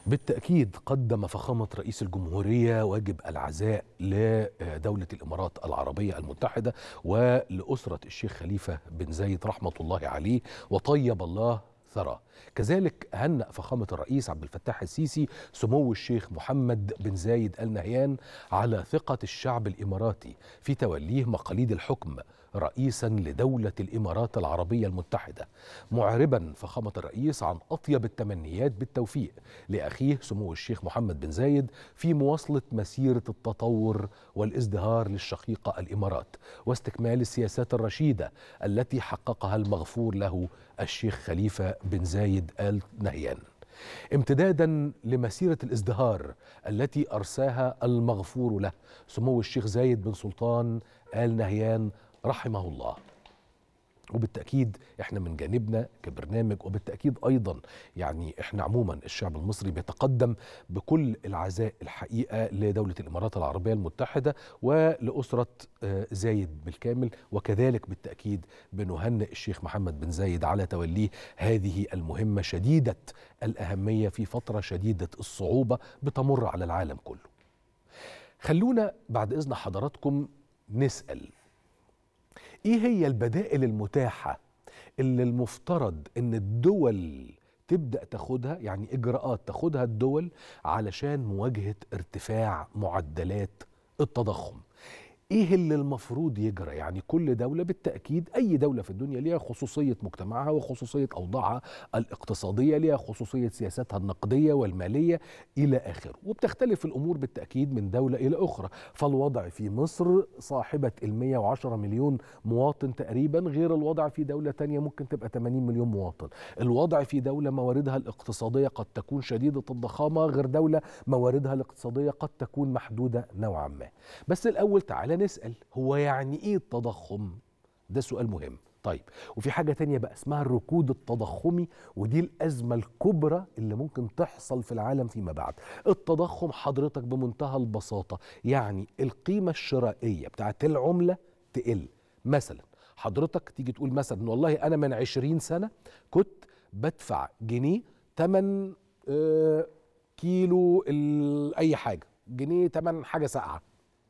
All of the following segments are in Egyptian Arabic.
بالتأكيد قدم فخامة رئيس الجمهورية واجب العزاء لدولة الإمارات العربية المتحدة ولأسرة الشيخ خليفة بن زايد رحمة الله عليه وطيب الله ثرى كذلك هنأ فخامة الرئيس عبد الفتاح السيسي سمو الشيخ محمد بن زايد ال نهيان على ثقة الشعب الإماراتي في توليه مقاليد الحكم رئيسا لدولة الإمارات العربية المتحدة معربا فخامة الرئيس عن أطيب التمنيات بالتوفيق لأخيه سمو الشيخ محمد بن زايد في مواصلة مسيرة التطور والازدهار للشقيقة الإمارات واستكمال السياسات الرشيدة التي حققها المغفور له الشيخ خليفة بن زايد آل نهيان امتدادا لمسيرة الازدهار التي أرساها المغفور له سمو الشيخ زايد بن سلطان آل نهيان رحمه الله وبالتاكيد احنا من جانبنا كبرنامج وبالتاكيد ايضا يعني احنا عموما الشعب المصري بيتقدم بكل العزاء الحقيقه لدوله الامارات العربيه المتحده ولاسره زايد بالكامل وكذلك بالتاكيد بنهنئ الشيخ محمد بن زايد على توليه هذه المهمه شديده الاهميه في فتره شديده الصعوبه بتمر على العالم كله. خلونا بعد اذن حضراتكم نسال ايه هي البدائل المتاحه اللي المفترض ان الدول تبدا تاخدها يعني اجراءات تاخدها الدول علشان مواجهه ارتفاع معدلات التضخم ايه اللي المفروض يجرى يعني كل دولة بالتأكيد أي دولة في الدنيا ليها خصوصية مجتمعها وخصوصية أوضاعها الاقتصادية ليها خصوصية سياساتها النقدية والمالية إلى آخره وبتختلف الأمور بالتأكيد من دولة إلى أخرى فالوضع في مصر صاحبة ال 110 مليون مواطن تقريبا غير الوضع في دولة تانية ممكن تبقى 80 مليون مواطن الوضع في دولة مواردها الاقتصادية قد تكون شديدة الضخامة غير دولة مواردها الاقتصادية قد تكون محدودة نوعا ما بس الأول تعالى نسأل هو يعني إيه التضخم؟ ده سؤال مهم طيب وفي حاجة تانية بقى اسمها الركود التضخمي ودي الأزمة الكبرى اللي ممكن تحصل في العالم فيما بعد التضخم حضرتك بمنتهى البساطة يعني القيمة الشرائية بتاعت العملة تقل مثلا حضرتك تيجي تقول مثلا والله أنا من عشرين سنة كنت بدفع جنيه تمن آه كيلو أي حاجة جنيه تمن حاجة ساقعة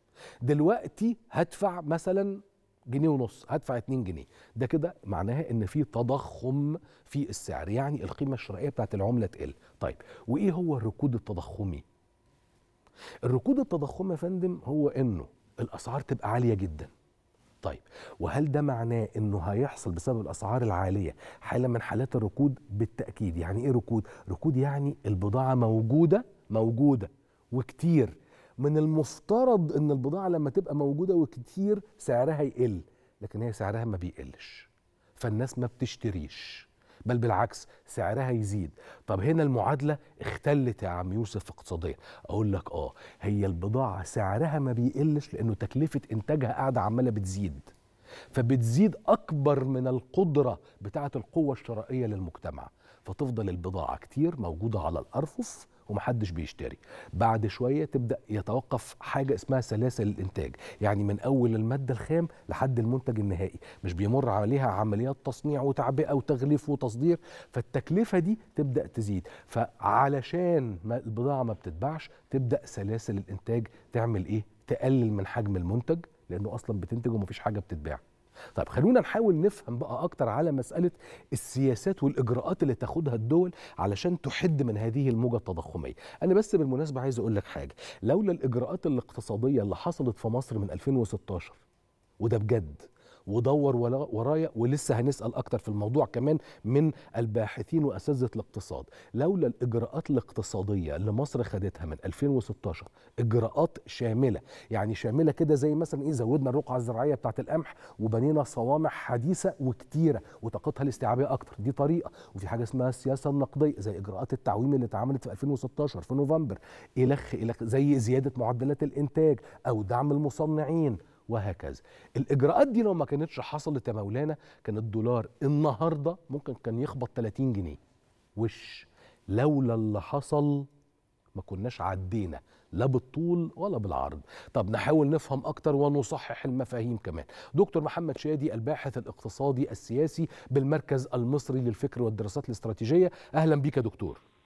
دلوقتي هدفع مثلا جنيه ونص هدفع 2 جنيه ده كده معناها ان في تضخم في السعر يعني القيمه الشرائيه بتاعت العمله تقل طيب وايه هو الركود التضخمي الركود التضخمي يا فندم هو انه الاسعار تبقى عاليه جدا طيب وهل ده معناه انه هيحصل بسبب الاسعار العاليه حاله من حالات الركود بالتاكيد يعني ايه ركود ركود يعني البضاعه موجوده موجوده وكتير من المفترض ان البضاعه لما تبقى موجوده وكتير سعرها يقل لكن هي سعرها ما بيقلش فالناس ما بتشتريش بل بالعكس سعرها يزيد طب هنا المعادله اختلت يا عم يوسف اقتصاديا اقول لك اه هي البضاعه سعرها ما بيقلش لانه تكلفه انتاجها قاعده عماله بتزيد فبتزيد اكبر من القدره بتاعه القوه الشرائيه للمجتمع فتفضل البضاعه كتير موجوده على الارفف ومحدش بيشتري بعد شوية تبدأ يتوقف حاجة اسمها سلاسل الإنتاج يعني من أول المادة الخام لحد المنتج النهائي مش بيمر عليها عمليات تصنيع وتعبئة وتغليف وتصدير فالتكلفة دي تبدأ تزيد فعلشان ما البضاعة ما بتتباعش تبدأ سلاسل الإنتاج تعمل إيه تقلل من حجم المنتج لأنه أصلا بتنتج ومفيش حاجة بتتباع طيب خلونا نحاول نفهم بقى اكتر على مساله السياسات والاجراءات اللي تاخدها الدول علشان تحد من هذه الموجه التضخميه انا بس بالمناسبه عايز اقول لك حاجه لولا الاجراءات الاقتصاديه اللي حصلت في مصر من 2016 وده بجد ودور ورايا ولسه هنسال اكتر في الموضوع كمان من الباحثين واساتذه الاقتصاد لولا الاجراءات الاقتصاديه اللي مصر خدتها من 2016 اجراءات شامله يعني شامله كده زي مثلا ايه زودنا الرقعه الزراعيه بتاعه القمح وبنينا صوامع حديثه وكتيره وطاقتها الاستيعابيه اكتر دي طريقه وفي حاجه اسمها السياسه النقديه زي اجراءات التعويم اللي اتعملت في 2016 في نوفمبر الخ الخ زي زياده معدلات الانتاج او دعم المصنعين وهكذا الاجراءات دي لو ما كانتش حصلت يا مولانا كان الدولار النهارده ممكن كان يخبط 30 جنيه وش لولا اللي حصل ما كناش عدينا لا بالطول ولا بالعرض طب نحاول نفهم اكتر ونصحح المفاهيم كمان دكتور محمد شادي الباحث الاقتصادي السياسي بالمركز المصري للفكر والدراسات الاستراتيجيه اهلا بيك يا دكتور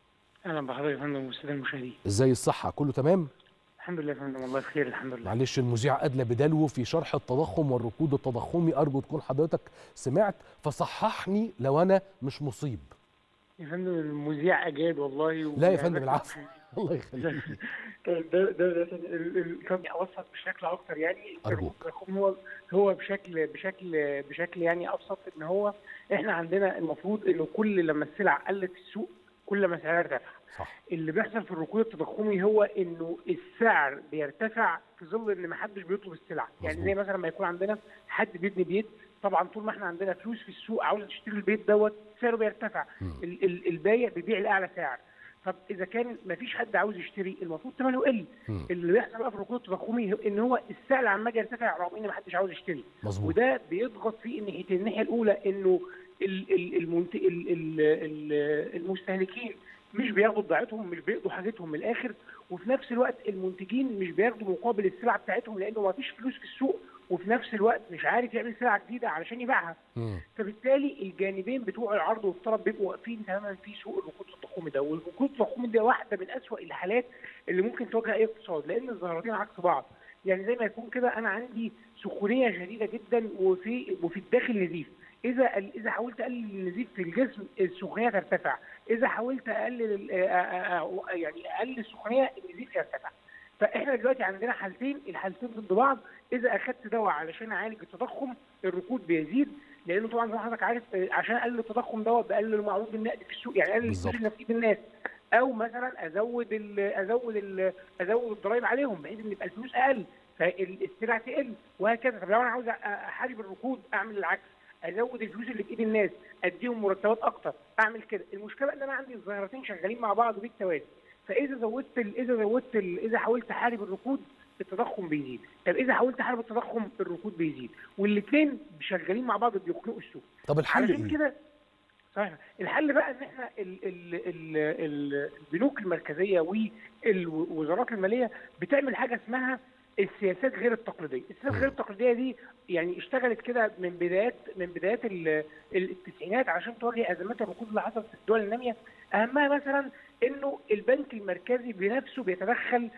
اهلا بحضرتك يا فندم والساده المشاهدين ازاي الصحه كله تمام الحمد لله يا فندم والله بخير الحمد لله معلش المذيع ادلى بدلو في شرح التضخم والركود التضخمي ارجو تكون حضرتك سمعت فصححني لو انا مش مصيب يا فندم المذيع اجاد والله لا يا فندم العفو الله يخليك ده ده ده ال- ال- كان ابسط بشكل اكتر يعني أرجوك. التضخم هو هو بشكل بشكل بشكل يعني ابسط ان هو احنا عندنا المفروض انه كل لما السلع قلت في السوق كل ما سعرها ارتفع صح اللي بيحصل في الركود التضخمي هو انه السعر بيرتفع في ظل ان ما حدش بيطلب السلع يعني مظبوط. زي مثلا ما يكون عندنا حد بيبني بيت طبعا طول ما احنا عندنا فلوس في السوق عاوز تشتري البيت دوت سعره بيرتفع مم. ال- ال- البايع بيبيع لاعلى سعر طب اذا كان ما فيش حد عاوز يشتري المفروض ثمنه يقل مم. اللي بيحصل بقى في الركود التضخمي هو- ان هو السعر عمال يرتفع رغم ان ما حدش عاوز يشتري مظبوط وده بيضغط في الناحيتين الناحيه الاولى انه ال- ال- المنت... ال- ال- ال- المستهلكين مش بياخدوا بضاعتهم مش بيقضوا حاجتهم من الاخر وفي نفس الوقت المنتجين مش بياخدوا مقابل السلع بتاعتهم لانه ما فيش فلوس في السوق وفي نفس الوقت مش عارف يعمل سلعه جديده علشان يبيعها مم. فبالتالي الجانبين بتوع العرض والطلب بيبقوا واقفين تماما في سوق الركود التضخمي ده والركود التضخمي ده واحده من اسوأ الحالات اللي ممكن تواجه اي اقتصاد لان الظاهرتين عكس بعض يعني زي ما يكون كده انا عندي سخونيه شديده جدا وفي وفي الداخل نزيف اذا اذا حاولت اقلل النزيف في الجسم السخونيه ترتفع اذا حاولت اقلل ال- آ- آ- آ- يعني اقلل السخونيه النزيف يرتفع فاحنا دلوقتي عندنا حالتين الحالتين ضد بعض اذا اخدت دواء علشان اعالج التضخم الركود بيزيد لانه طبعا زي ما حضرتك عارف آه، عشان اقلل التضخم دوت بقلل المعروض النقدي في السوق يعني اقلل بالظبط. الفلوس اللي في ايد الناس او مثلا ازود ال ازود ال ازود الضرايب عليهم بحيث ان يبقى الفلوس اقل فالسلع تقل وهكذا طب لو انا عاوز أ- احارب الركود اعمل العكس ازود الفلوس اللي في ايد الناس اديهم مرتبات اكتر اعمل كده المشكله ان انا عندي الظاهرتين شغالين مع بعض بالتوازي فاذا زودت ال- اذا زودت ال- اذا حاولت احارب الركود التضخم بيزيد طب اذا حاولت احارب التضخم الركود بيزيد والاثنين شغالين مع بعض بيخنقوا السوق طب الحل علشان ايه كده صحيح الحل بقى ان احنا ال ال ال ال البنوك المركزيه والوزارات الماليه بتعمل حاجه اسمها السياسات غير التقليديه، السياسات غير التقليديه دي يعني اشتغلت كده من بدايات من بدايات ال- التسعينات عشان تواجه ازمات الركود اللي حصلت في الدول الناميه، اهمها مثلا انه البنك المركزي بنفسه بيتدخل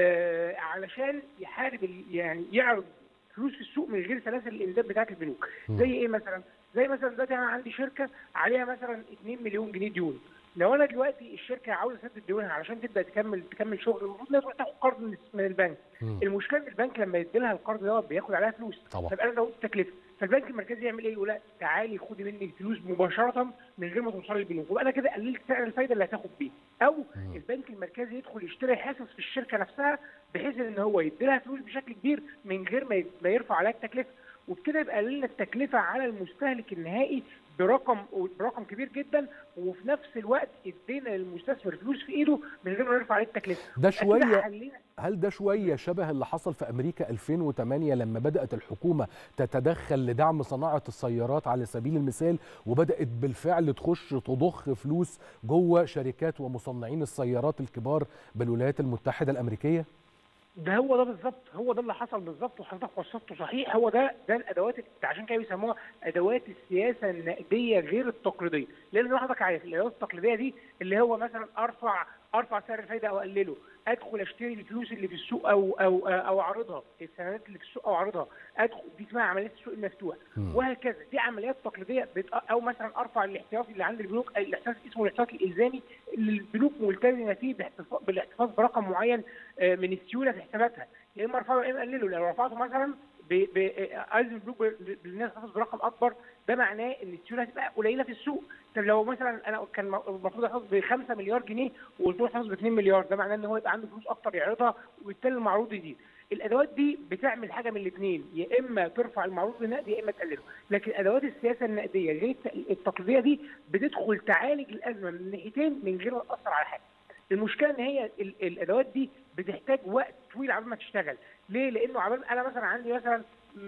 آه علشان يحارب ال- يعني يعرض فلوس في السوق من غير سلاسل الامداد بتاعت البنوك، مم. زي ايه مثلا؟ زي مثلا دلوقتي انا عندي شركه عليها مثلا 2 مليون جنيه ديون لو انا دلوقتي الشركه عاوزه تسدد ديونها علشان تبدا تكمل تكمل شغل المفروض انها تروح تاخد قرض من من البنك مم. المشكله ان البنك لما يدي لها القرض دوت بياخد عليها فلوس طبعا طب انا زودت التكلفه فالبنك المركزي يعمل ايه يقول لا تعالي خدي مني الفلوس مباشره من غير ما توصلي للبنوك وبقى انا كده قللت سعر الفايده اللي هتاخد بيه او مم. البنك المركزي يدخل يشتري حصص في الشركه نفسها بحيث ان هو يدي لها فلوس بشكل كبير من غير ما ي- ما يرفع عليها التكلفه وبكده يبقى قللنا التكلفه على المستهلك النهائي برقم برقم كبير جدا وفي نفس الوقت ادينا للمستثمر فلوس في ايده من غير ما يرفع عليه التكلفه ده يبقى كده شويه حلينا هل ده شويه شبه اللي حصل في امريكا 2008 لما بدات الحكومه تتدخل لدعم صناعه السيارات على سبيل المثال وبدات بالفعل تخش تضخ فلوس جوه شركات ومصنعين السيارات الكبار بالولايات المتحده الامريكيه ده هو ده بالظبط هو ده اللي حصل بالظبط وحضرتك وصفته صحيح هو ده ده الادوات عشان كده بيسموها ادوات السياسه النقديه غير التقليديه لان زي ما حضرتك عارف الادوات التقليديه دي اللي هو مثلا ارفع ارفع سعر الفايده او اقلله ادخل اشتري الفلوس اللي في السوق او او او اعرضها السندات اللي في السوق او اعرضها ادخل دي اسمها عمليات السوق المفتوح مم. وهكذا دي عمليات تقليديه بت... او مثلا ارفع الاحتياطي اللي عند البنوك الاحتياطي اسمه الاحتياطي الالزامي اللي البنوك ملتزمه فيه باحتفاظ بالاحتفاظ برقم معين آه، من السيوله في حساباتها يا اما ارفعه يا اما اقلله لو رفعته مثلا ب... ب... آه، الزم البنوك ب- بالناس تحتفظ برقم اكبر ده معناه ان السيوله هتبقى قليله في السوق طب لو مثلا انا كان المفروض احتفظ ب 5 مليار جنيه وقلت له احتفظ ب 2 مليار ده معناه ان هو يبقى عنده فلوس اكتر يعرضها وبالتالي المعروض يزيد الادوات دي بتعمل حاجه من الاثنين يا اما ترفع المعروض النقدي يا اما تقلله لكن ادوات السياسه النقديه غير الت- التقليديه دي بتدخل تعالج الازمه من الناحيتين من غير ما تاثر على حاجه المشكله ان هي ال- الادوات دي بتحتاج وقت طويل عبال ما تشتغل ليه لانه عبال انا مثلا عندي مثلا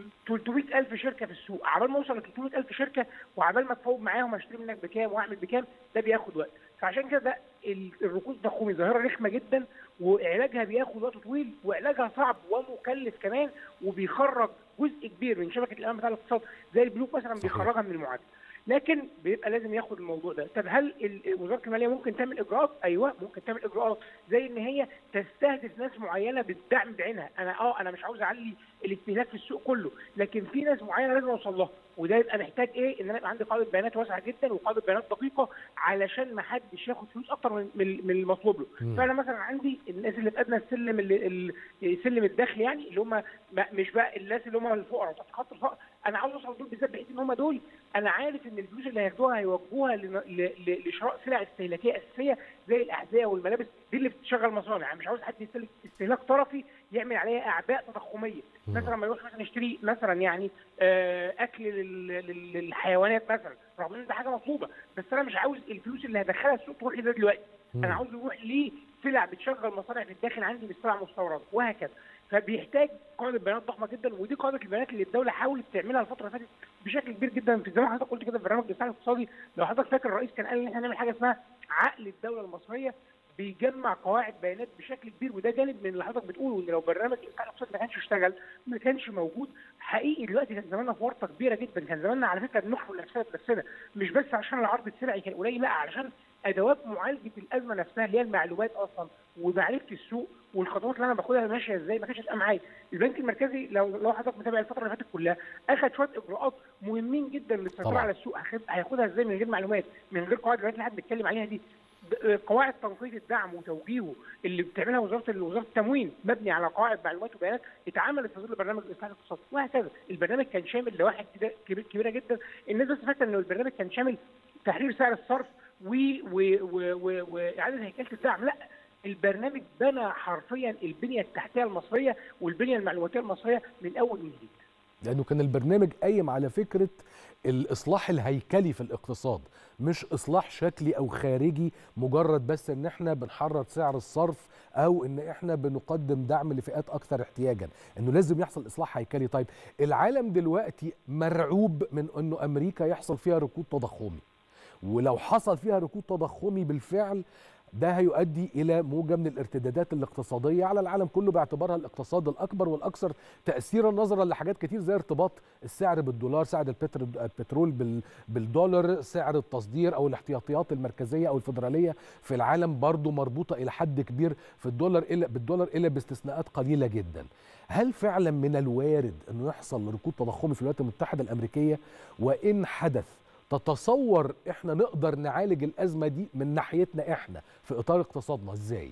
300000 شركه في السوق عبال ما اوصل ل 300000 شركه وعبال ما اتفاوض معاهم اشتري منك بكام واعمل بكام ده بياخد وقت فعشان كده ده ال- الركود التضخمي ظاهره رخمه جدا وعلاجها بياخد وقت طويل وعلاجها صعب ومكلف كمان وبيخرج جزء كبير من شبكه الامام بتاع الاقتصاد زي البنوك مثلا صحيح. بيخرجها من المعادله لكن بيبقى لازم ياخد الموضوع ده طب هل ال- وزاره الماليه ممكن تعمل اجراءات ايوه ممكن تعمل اجراءات زي ان هي تستهدف ناس معينه بالدعم بعينها انا اه انا مش عاوز اعلي الاستهلاك في السوق كله لكن في ناس معينه لازم اوصل لها وده يبقى محتاج ايه ان انا يبقى عندي قاعده بيانات واسعه جدا وقاعده بيانات دقيقه علشان ما حدش ياخد فلوس اكتر من من من المطلوب له مم. فانا مثلا عندي الناس اللي في ادنى السلم اللي ال- سلم الدخل يعني اللي هم ما- مش بقى الناس اللي هم الفقراء تحت خط الفقر انا عاوز اوصل دول بالذات بحيث ان هم دول انا عارف ان الفلوس اللي هياخدوها هيوجهوها لن- ل- ل- لشراء سلع استهلاكيه اساسيه زي الاحذيه والملابس دي اللي بتشغل مصانع يعني مش عاوز حد يستهلك استهلاك طرفي يعمل عليها اعباء تضخميه مم. مثلا ما يروح مثلا يشتري مثلا يعني آه، اكل لل- لل- للحيوانات مثلا رغم ان ده حاجه مطلوبه بس انا مش عاوز الفلوس اللي هدخلها السوق تروح لده دلوقتي مم. انا عاوز يروح لسلع بتشغل مصانع في الداخل عندي بالسلع مستورده وهكذا فبيحتاج قاعده بيانات ضخمه جدا ودي قاعده البيانات اللي الدوله حاولت تعملها الفتره اللي فاتت بشكل كبير جدا في زي ما حضرتك قلت كده في برنامج الاصلاح الاقتصادي لو حضرتك فاكر الرئيس كان قال ان احنا هنعمل حاجه اسمها عقل الدوله المصريه بيجمع قواعد بيانات بشكل كبير وده جانب من اللي حضرتك بتقوله ان لو برنامج الاصلاح الاقتصادي ما كانش اشتغل ما كانش موجود حقيقي دلوقتي كان زماننا في ورطه كبيره جدا كان زماننا على فكره بنخلق نفسنا بنفسنا مش بس عشان العرض السلعي كان قليل لا علشان ادوات معالجه الازمه نفسها اللي هي المعلومات اصلا ومعرفه السوق والخطوات اللي انا باخدها ماشيه ازاي ما كانتش تبقى معايا البنك المركزي لو لو حضرتك متابع الفتره اللي فاتت كلها اخذ شويه اجراءات مهمين جدا للسيطره طبعا. على السوق هياخد- هياخدها ازاي من غير معلومات من غير قواعد البيانات اللي احنا بنتكلم عليها دي ب- قواعد تنقية الدعم وتوجيهه اللي بتعملها وزاره وزاره التموين مبني على قواعد معلومات وبيانات اتعملت في ظل برنامج الاصلاح الاقتصادي وهكذا البرنامج كان شامل لواحد كده كبير- كبيره جدا الناس بس فاكره ان البرنامج كان شامل تحرير سعر الصرف و- و- و- و- واعاده هيكله الدعم لا البرنامج بنى حرفيا البنيه التحتيه المصريه والبنيه المعلوماتيه المصريه من اول وجديد لانه كان البرنامج قايم على فكره الاصلاح الهيكلي في الاقتصاد مش اصلاح شكلي او خارجي مجرد بس ان احنا بنحرر سعر الصرف او ان احنا بنقدم دعم لفئات اكثر احتياجا انه لازم يحصل اصلاح هيكلي طيب العالم دلوقتي مرعوب من انه امريكا يحصل فيها ركود تضخمي ولو حصل فيها ركود تضخمي بالفعل ده هيؤدي الى موجه من الارتدادات الاقتصاديه على العالم كله باعتبارها الاقتصاد الاكبر والاكثر تاثيرا نظرا لحاجات كتير زي ارتباط السعر بالدولار سعر البتر- البترول بال- بالدولار سعر التصدير او الاحتياطيات المركزيه او الفدراليه في العالم برضو مربوطه الى حد كبير في الدولار الا بالدولار الا باستثناءات قليله جدا هل فعلا من الوارد انه يحصل ركود تضخمي في الولايات المتحده الامريكيه وان حدث تتصور احنا نقدر نعالج الازمه دي من ناحيتنا احنا في اطار اقتصادنا ازاي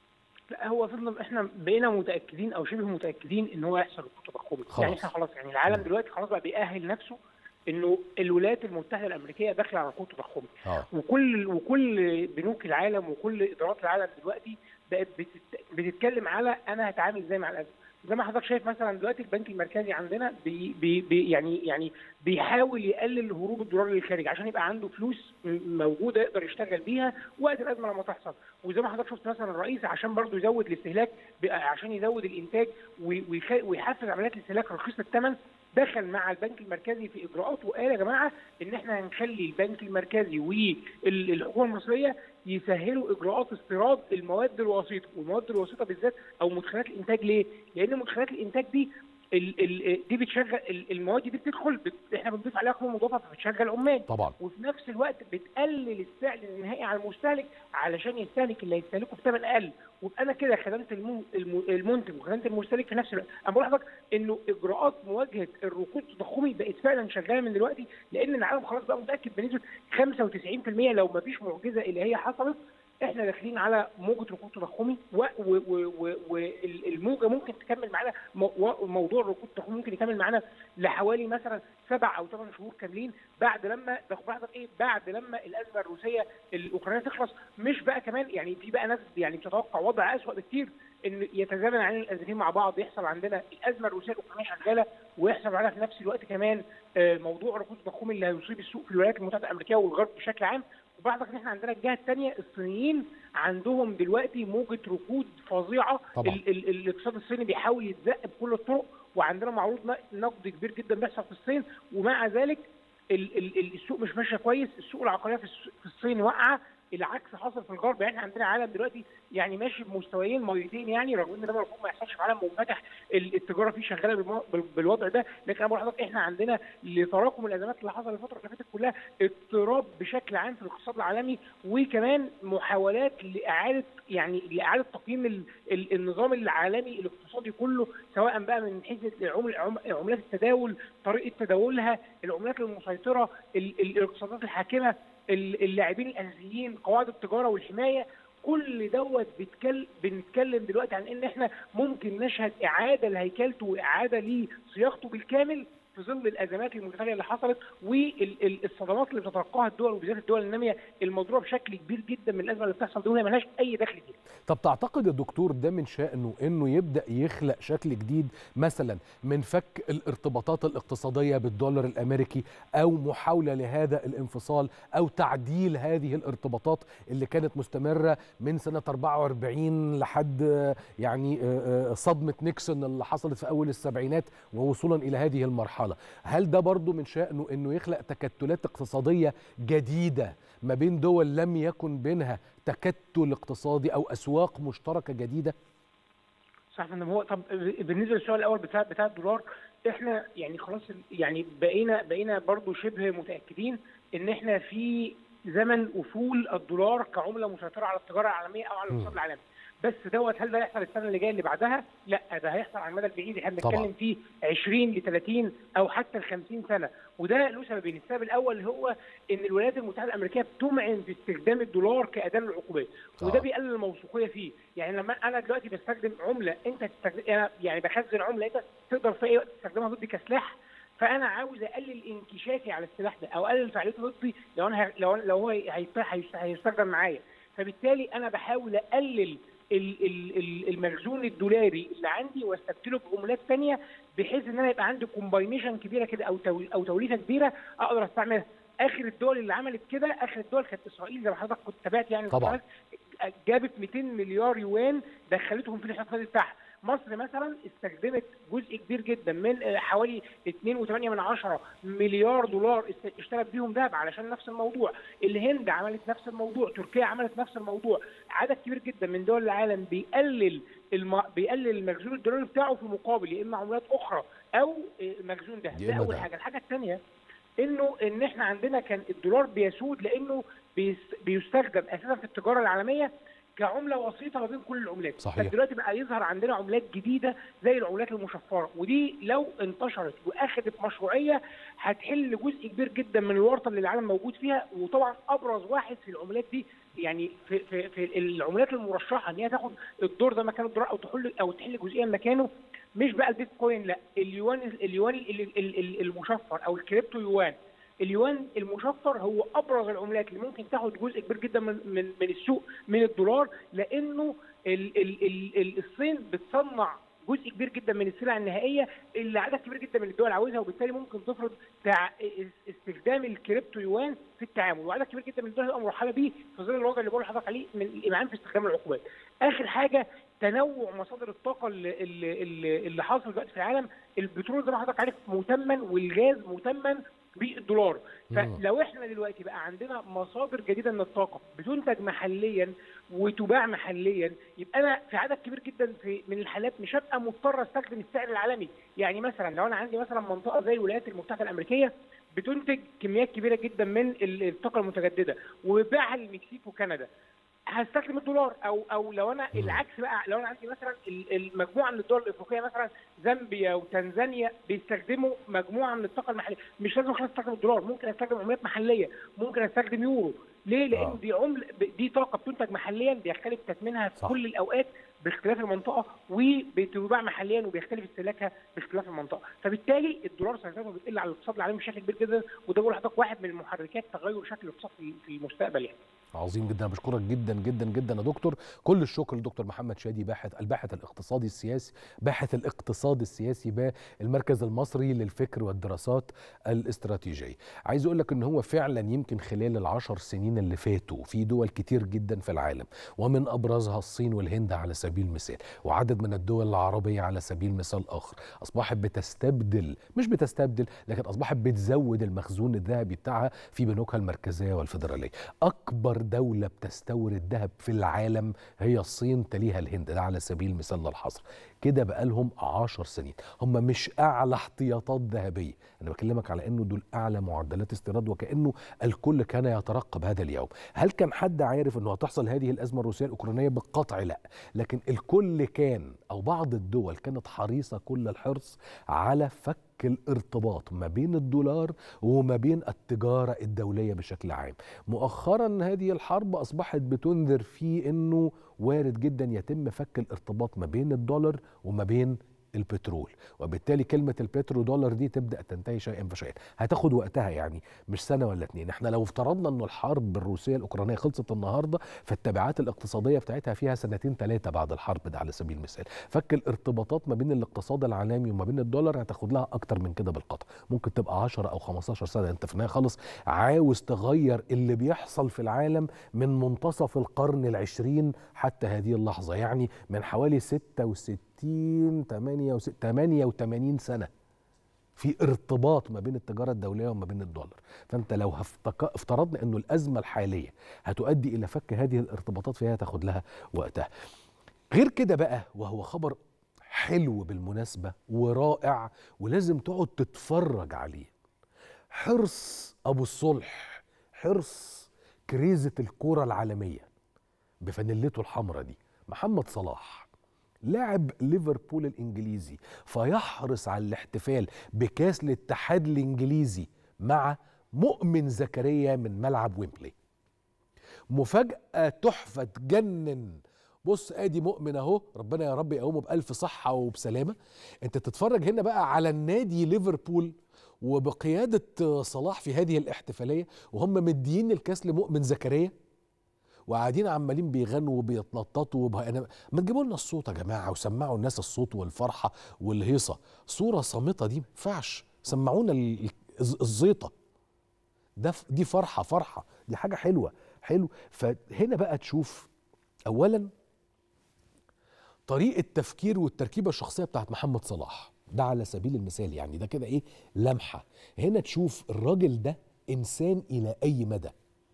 لا هو فضلنا احنا بقينا متاكدين او شبه متاكدين ان هو يحصل ركود تضخمي خلاص. يعني احنا خلاص يعني العالم مم. دلوقتي خلاص بقى بيأهل نفسه انه الولايات المتحده الامريكيه داخله على ركود تضخمي اه وكل وكل بنوك العالم وكل ادارات العالم دلوقتي بقت بتت- بتتكلم على انا هتعامل ازاي مع الازمه زي ما حضرتك شايف مثلا دلوقتي البنك المركزي عندنا بي بي بي يعني يعني بيحاول يقلل هروب الدولار للخارج عشان يبقى عنده فلوس م- موجوده يقدر يشتغل بيها وقت الازمه لما تحصل وزي ما حضرتك شفت مثلا الرئيس عشان برضه يزود الاستهلاك ب- عشان يزود الانتاج وي- ويخ- ويحفز عمليات الاستهلاك رخيصه الثمن دخل مع البنك المركزي في اجراءات وقال يا جماعه ان احنا هنخلي البنك المركزي والحكومه المصريه يسهلوا اجراءات استيراد المواد الوسيطه والمواد الوسيطه بالذات او مدخلات الانتاج ليه؟ لان مدخلات الانتاج دي ال ال دي بتشغل ال- المواد دي بتدخل بت احنا بنضيف عليها قيمه مضافه فبتشغل عمال طبعا وفي نفس الوقت بتقلل السعر النهائي على المستهلك علشان يستهلك اللي هيستهلكه بثمن اقل وابقى انا كده خدمت الم- الم- المنتج وخدمت المستهلك في نفس الوقت انا بقول لحضرتك انه اجراءات مواجهه الركود التضخمي بقت فعلا شغاله من دلوقتي لان العالم خلاص بقى متاكد بنسبه 95% لو ما فيش معجزه الهيه حصلت احنا داخلين على موجه ركود تضخمي والموجه ممكن تكمل معانا مو- و- موضوع الركود التضخمي ممكن يكمل معانا لحوالي مثلا سبع او ثمان شهور كاملين بعد لما ده بعد ايه بعد لما الازمه الروسيه الاوكرانيه تخلص مش بقى كمان يعني في بقى ناس يعني بتتوقع وضع اسوء بكتير ان يتزامن علينا الازمتين مع بعض يحصل عندنا الازمه الروسيه الاوكرانيه شغاله ويحصل معانا في نفس الوقت كمان آه، موضوع الركود التضخمي اللي هيصيب السوق في الولايات المتحده الامريكيه والغرب بشكل عام وبعد ان احنا عندنا الجهه الثانيه الصينيين عندهم دلوقتي موجه ركود فظيعه طبعا. ال- ال- الاقتصاد الصيني بيحاول يتزق بكل الطرق وعندنا معروض ن- نقد كبير جدا بيحصل في الصين ومع ذلك ال- ال- ال- السوق مش ماشيه كويس السوق العقاريه في الس- في الصين واقعه العكس حصل في الغرب يعني احنا عندنا عالم دلوقتي يعني ماشي بمستويين ميتين يعني رغم ان ده المفروض ما يحصلش في عالم منفتح التجاره فيه شغاله بالمو... بالوضع ده لكن انا بقول لحضرتك احنا عندنا لتراكم الازمات اللي حصل الفتره اللي فاتت كلها اضطراب بشكل عام في الاقتصاد العالمي وكمان محاولات لاعاده يعني لاعاده تقييم ال... ال... النظام العالمي الاقتصادي كله سواء بقى من حيث العمل... عملات التداول طريقه تداولها العملات المسيطره ال... الاقتصادات الحاكمه اللاعبين الاساسيين قواعد التجاره والحمايه كل دوت بيتكلم بنتكلم دلوقتي عن ان احنا ممكن نشهد اعاده لهيكلته واعاده لصياغته بالكامل في ظل الازمات المتتاليه اللي حصلت والصدمات اللي بتتلقاها الدول وبالذات الدول الناميه الموضوع بشكل كبير جدا من الازمه اللي بتحصل دي وهي ملهاش اي دخل فيها. طب تعتقد يا دكتور ده من شانه انه يبدا يخلق شكل جديد مثلا من فك الارتباطات الاقتصاديه بالدولار الامريكي او محاوله لهذا الانفصال او تعديل هذه الارتباطات اللي كانت مستمره من سنه 44 لحد يعني صدمه نيكسون اللي حصلت في اول السبعينات ووصولا الى هذه المرحله. المرحله هل ده برضو من شأنه أنه يخلق تكتلات اقتصادية جديدة ما بين دول لم يكن بينها تكتل اقتصادي أو أسواق مشتركة جديدة صح فندم هو طب بالنسبه للسؤال الاول بتاع بتاع الدولار احنا يعني خلاص يعني بقينا بقينا برضو شبه متاكدين ان احنا في زمن افول الدولار كعمله مسيطره على التجاره العالميه او على الاقتصاد العالمي بس دوت هل ده هيحصل السنه اللي جايه اللي بعدها؟ لا ده هيحصل على المدى البعيد احنا بنتكلم فيه 20 ل 30 او حتى ل 50 سنه وده له سببين، السبب الاول هو ان الولايات المتحده الامريكيه بتمعن في استخدام الدولار كاداه للعقوبات وده بيقلل الموثوقيه فيه، يعني لما انا دلوقتي بستخدم عمله انت تستخدم انا يعني بخزن عمله انت تقدر في اي وقت تستخدمها ضدي كسلاح فانا عاوز اقلل انكشافي على السلاح ده او اقلل فعاليته ضدي لو انا لو لو هو هيستخدم معايا فبالتالي انا بحاول اقلل المخزون الدولاري اللي عندي واستبدله بعملات ثانيه بحيث ان انا يبقى عندي كومباينيشن كبيره كده او او توليفه كبيره اقدر استعملها اخر الدول اللي عملت كده اخر الدول كانت اسرائيل زي ما حضرتك كنت تابعت يعني طبعا جابت 200 مليار يوان دخلتهم في الاحتياط بتاعها مصر مثلا استخدمت جزء كبير جدا من حوالي 2.8 مليار دولار اشترت بيهم ذهب علشان نفس الموضوع الهند عملت نفس الموضوع تركيا عملت نفس الموضوع عدد كبير جدا من دول العالم بيقلل الم... بيقلل المخزون الدولاري بتاعه في مقابل يا اما عملات اخرى او مخزون ذهب ده اول حاجه الحاجه الثانيه انه ان احنا عندنا كان الدولار بيسود لانه بيس... بيستخدم اساسا في التجاره العالميه كعمله وسيطه ما بين كل العملات صحيح. دلوقتي بقى يظهر عندنا عملات جديده زي العملات المشفره ودي لو انتشرت واخذت مشروعيه هتحل جزء كبير جدا من الورطه اللي العالم موجود فيها وطبعا ابرز واحد في العملات دي يعني في في, في العملات المرشحه ان هي تاخد الدور ده مكان الدولار او تحل او تحل جزئيا مكانه مش بقى البيتكوين لا اليوان اليوان المشفر او الكريبتو يوان اليوان المشفر هو ابرز العملات اللي ممكن تاخد جزء كبير جدا من من, من السوق من الدولار لانه ال ال ال الصين بتصنع جزء كبير جدا من السلع النهائيه اللي عدد كبير جدا من الدول عاوزها وبالتالي ممكن تفرض تع... استخدام الكريبتو يوان في التعامل وعدد كبير جدا من الدول هتبقى مرحله بيه في ظل الوضع اللي بقول لحضرتك عليه من الامعان في استخدام العقوبات. اخر حاجه تنوع مصادر الطاقه اللي, اللي, اللي حاصل دلوقتي في العالم البترول زي ما حضرتك عارف متمن والغاز متمن بالدولار فلو احنا دلوقتي بقى عندنا مصادر جديده من الطاقه بتنتج محليا وتباع محليا يبقى انا في عدد كبير جدا في من الحالات مش هبقى مضطر استخدم السعر العالمي يعني مثلا لو انا عندي مثلا منطقه زي الولايات المتحده الامريكيه بتنتج كميات كبيره جدا من الطاقه المتجدده وبتباعها للمكسيك وكندا هستخدم الدولار او او لو انا العكس بقى لو انا عندي مثلا المجموعه من الدول الافريقيه مثلا زامبيا وتنزانيا بيستخدموا مجموعه من الطاقه المحليه مش لازم خلاص استخدم الدولار ممكن استخدم عملات محليه ممكن استخدم يورو ليه لان آه. دي عمله دي طاقه بتنتج محليا بيختلف تثمينها في صح. كل الاوقات باختلاف المنطقه وبتباع محليا وبيختلف استهلاكها باختلاف المنطقه فبالتالي الدولار سيطرته بتقل على الاقتصاد العالمي بشكل كبير جدا وده بقول لحضرتك واحد من محركات تغير شكل الاقتصاد في في المستقبل يعني عظيم جدا بشكرك جدا جدا جدا يا دكتور كل الشكر لدكتور محمد شادي باحث الباحث الاقتصادي السياسي باحث الاقتصاد السياسي بالمركز المصري للفكر والدراسات الاستراتيجيه عايز اقول لك ان هو فعلا يمكن خلال العشر سنين اللي فاتوا في دول كتير جدا في العالم ومن ابرزها الصين والهند على سبيل المثال وعدد من الدول العربيه على سبيل مثال اخر اصبحت بتستبدل مش بتستبدل لكن اصبحت بتزود المخزون الذهبي بتاعها في بنوكها المركزيه والفيدراليه اكبر دولة بتستورد ذهب في العالم هي الصين تليها الهند ده على سبيل المثال للحصر كده بقالهم عشر سنين هم مش أعلى احتياطات ذهبية أنا بكلمك على أنه دول أعلى معدلات استيراد وكأنه الكل كان يترقب هذا اليوم هل كان حد عارف أنه هتحصل هذه الأزمة الروسية الأوكرانية بالقطع لا لكن الكل كان أو بعض الدول كانت حريصة كل الحرص على فك الارتباط ما بين الدولار وما بين التجارة الدولية بشكل عام مؤخرا هذه الحرب أصبحت بتنذر في أنه وارد جدا يتم فك الارتباط ما بين الدولار وما بين البترول وبالتالي كلمة البترو دولار دي تبدأ تنتهي شيئا فشيئا هتاخد وقتها يعني مش سنة ولا اتنين احنا لو افترضنا انه الحرب الروسية الأوكرانية خلصت النهاردة فالتبعات الاقتصادية بتاعتها فيها سنتين ثلاثة بعد الحرب ده على سبيل المثال فك الارتباطات ما بين الاقتصاد العالمي وما بين الدولار هتاخد لها أكتر من كده بالقطع ممكن تبقى 10 أو 15 سنة انت في النهاية خالص عاوز تغير اللي بيحصل في العالم من منتصف القرن العشرين حتى هذه اللحظة يعني من حوالي 66 60 88 سنه في ارتباط ما بين التجاره الدوليه وما بين الدولار فانت لو هفتك... افترضنا انه الازمه الحاليه هتؤدي الى فك هذه الارتباطات فهي هتاخد لها وقتها غير كده بقى وهو خبر حلو بالمناسبه ورائع ولازم تقعد تتفرج عليه حرص ابو الصلح حرص كريزه الكره العالميه بفانيلته الحمراء دي محمد صلاح لاعب ليفربول الانجليزي فيحرص على الاحتفال بكاس الاتحاد الانجليزي مع مؤمن زكريا من ملعب ويمبلي مفاجأة تحفة تجنن بص ادي مؤمن اهو ربنا يا رب يقومه بألف صحة وبسلامة انت تتفرج هنا بقى على النادي ليفربول وبقيادة صلاح في هذه الاحتفالية وهم مديين الكاس لمؤمن زكريا وقاعدين عمالين بيغنوا وبيتنططوا وبه... أنا... ما تجيبوا لنا الصوت يا جماعه وسمعوا الناس الصوت والفرحه والهيصه صوره صامته دي ما ينفعش سمعونا ال... الزيطه ده ف... دي فرحه فرحه دي حاجه حلوه حلو فهنا بقى تشوف اولا طريقه تفكير والتركيبه الشخصيه بتاعت محمد صلاح ده على سبيل المثال يعني ده كده ايه لمحه هنا تشوف الراجل ده انسان الى اي مدى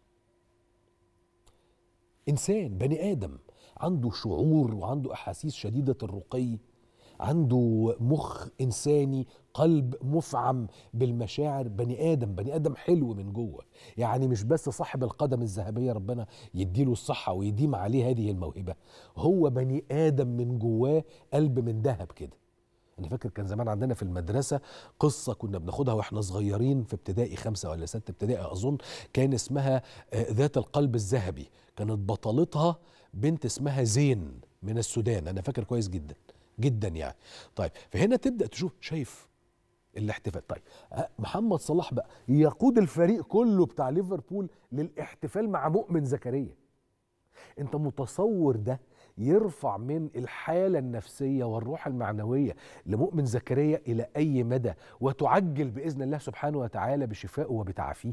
انسان بني ادم عنده شعور وعنده احاسيس شديده الرقي عنده مخ انساني قلب مفعم بالمشاعر بني ادم بني ادم حلو من جوه يعني مش بس صاحب القدم الذهبيه ربنا يديله الصحه ويديم عليه هذه الموهبه هو بني ادم من جواه قلب من ذهب كده انا فاكر كان زمان عندنا في المدرسه قصه كنا بناخدها واحنا صغيرين في ابتدائي خمسه ولا سته ابتدائي اظن كان اسمها ذات القلب الذهبي كانت بطلتها بنت اسمها زين من السودان انا فاكر كويس جدا جدا يعني طيب فهنا تبدا تشوف شايف الاحتفال طيب محمد صلاح بقى يقود الفريق كله بتاع ليفربول للاحتفال مع مؤمن زكريا انت متصور ده يرفع من الحالة النفسية والروح المعنوية لمؤمن زكريا إلى أي مدى وتعجل بإذن الله سبحانه وتعالى بشفائه وبتعافيه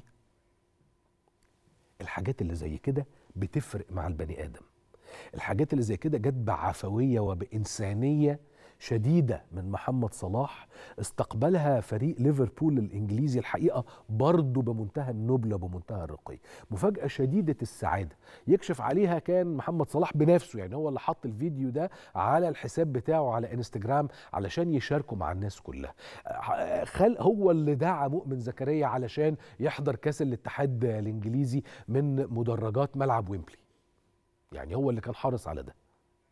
الحاجات اللي زي كده بتفرق مع البني آدم الحاجات اللي زي كده جت بعفوية وبإنسانية شديدة من محمد صلاح استقبلها فريق ليفربول الإنجليزي الحقيقة برضه بمنتهى النبل وبمنتهى الرقي مفاجأة شديدة السعادة يكشف عليها كان محمد صلاح بنفسه يعني هو اللي حط الفيديو ده على الحساب بتاعه على انستجرام علشان يشاركه مع الناس كلها خل هو اللي دعا مؤمن زكريا علشان يحضر كاس الاتحاد الإنجليزي من مدرجات ملعب ويمبلي يعني هو اللي كان حارس على ده